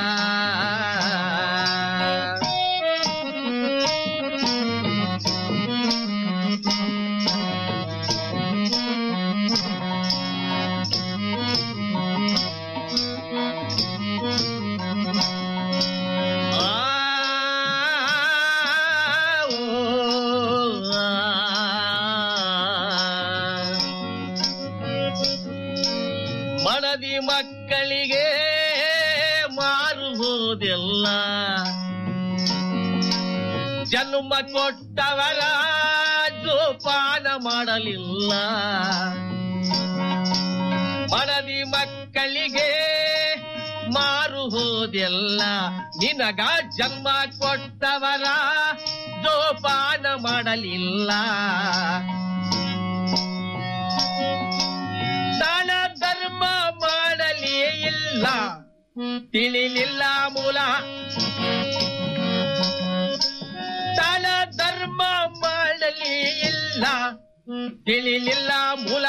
ಆ, ಓ, ಆ. ಮಡದಿ ಮಕ್ಕಳಿಗೆ ಮಾರುವುದೆಲ್ಲ ಜನ್ಮ ಕೊಟ್ಟವರ ಜೋಪಾನ ಮಾಡಲಿಲ್ಲ ಮಡದಿ ಮಕ್ಕಳಿಗೆ ಮಾರು ಹೋದೆಲ್ಲ ನಿನಗ ಜನ್ಮ ಕೊಟ್ಟವರ ಜೋಪಾನ ಮಾಡಲಿಲ್ಲ ದಾನ ಧರ್ಮ ಮಾಡಲೇ ಇಲ್ಲ ತಿಳಿಲಿಲ್ಲ ಮೂಲ ದಾನ ಧರ್ಮ ಮಾಡಲೇ ಇಲ್ಲ ತಿಳಿಲಿಲ್ಲ ಮೂಲ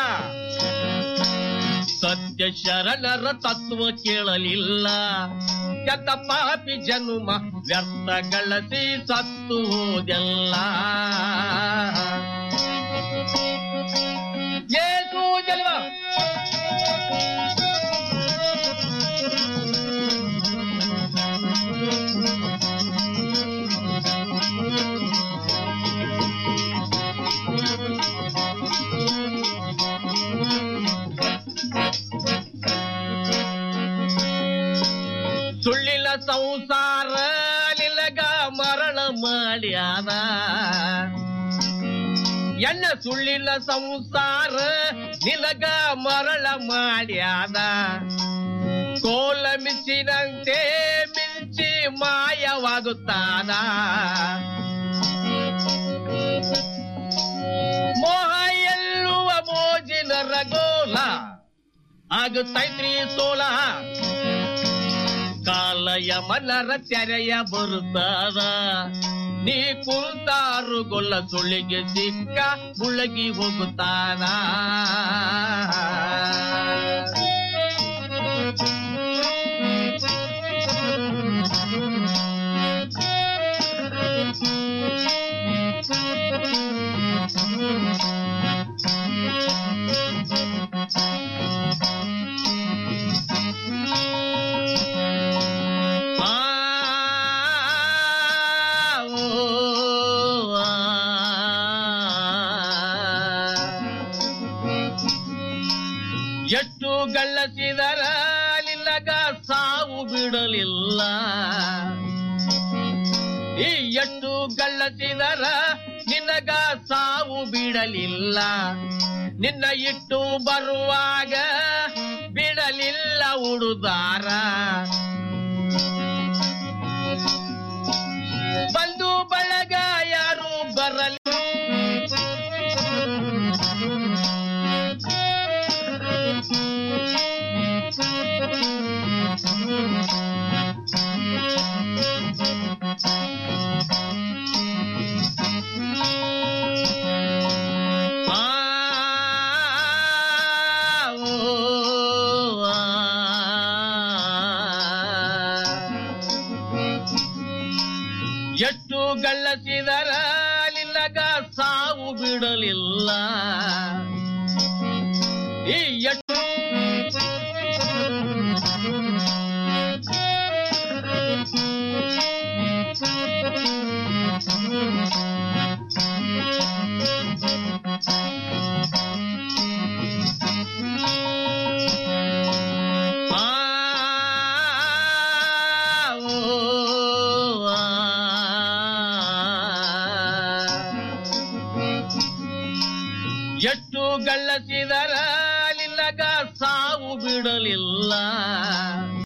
ಸತ್ಯ ಶರಣರ ತತ್ವ ಕೇಳಲಿಲ್ಲ ಕೆಟ್ಟ ಪಾಪಿ ಜನ್ಮ ವ್ಯರ್ಥ ಗಳಸಿ ಸತ್ತು ಹೋದೆಲ್ಲ ಏಸು ಜನ್ಮ ಸುಳ್ಳಿನ ಸಂಸಾರ ನಿಲಗ ಮರಣ ಮಾಡಿ ಮಾಡ್ಯಾದ ಎನ್ನ ಸುಳ್ಳಿನ ಸಂಸಾರ ನಿನಗ ಮರಳ ಮಾಡ್ಯಾದ ಕೋಲ ಮಿಂಚಿನಂತೆ ಮಿಂಚಿ ಮಾಯವಾಗುತ್ತಾನ ಮೋಹ ಎಲ್ಲುವ ಮೋಜಿನ ರಗೋಲ ಆಗುತ್ತೈತ್ರಿ ಸೋಲ ಕಾಲಯ ಮನರ ತೆರೆಯ ಬರುತ್ತಾದ ನೀ ಕುಂತಾರು ಗೊಲ್ಲ ಸುಳಿಗೆ ಸಿಕ್ಕ ಮುಳಗಿ ಹೋಗುತ್ತಾನ ಆ, ಓ, ಆ. ಎಷ್ಟು ಗಳಿಸಿದರ ನಿನ್ನಗ ಸಾವು ಬಿಡಲಿಲ್ಲ ಈ ಎಷ್ಟು ಗಳಿಸಿದರ ನಿನ್ನಗ ಸಾವು ಬಿಡಲಿಲ್ಲ ನಿನ್ನ ಇಟ್ಟು ಬರುವಾಗ ಬಿಡಲಿಲ್ಲ ಉಡುದಾರ ಬಂದು ಬಳಗ ಯಾರು ಬರಲಿ ಆ, ಓ, ಆ. ಎಷ್ಟು ಗಳಿಸಿದರ ನಿನ್ನಗ ಸಾವು ಬಿಡಲಿಲ್ಲ ಈ ಎಷ್ಟು ಆ, ಓ, ಆ. ಎಷ್ಟು ಗಳಿಸಿದರ ನಿನ್ನಗ ಸಾವು ಬಿಡಲಿಲ್ಲ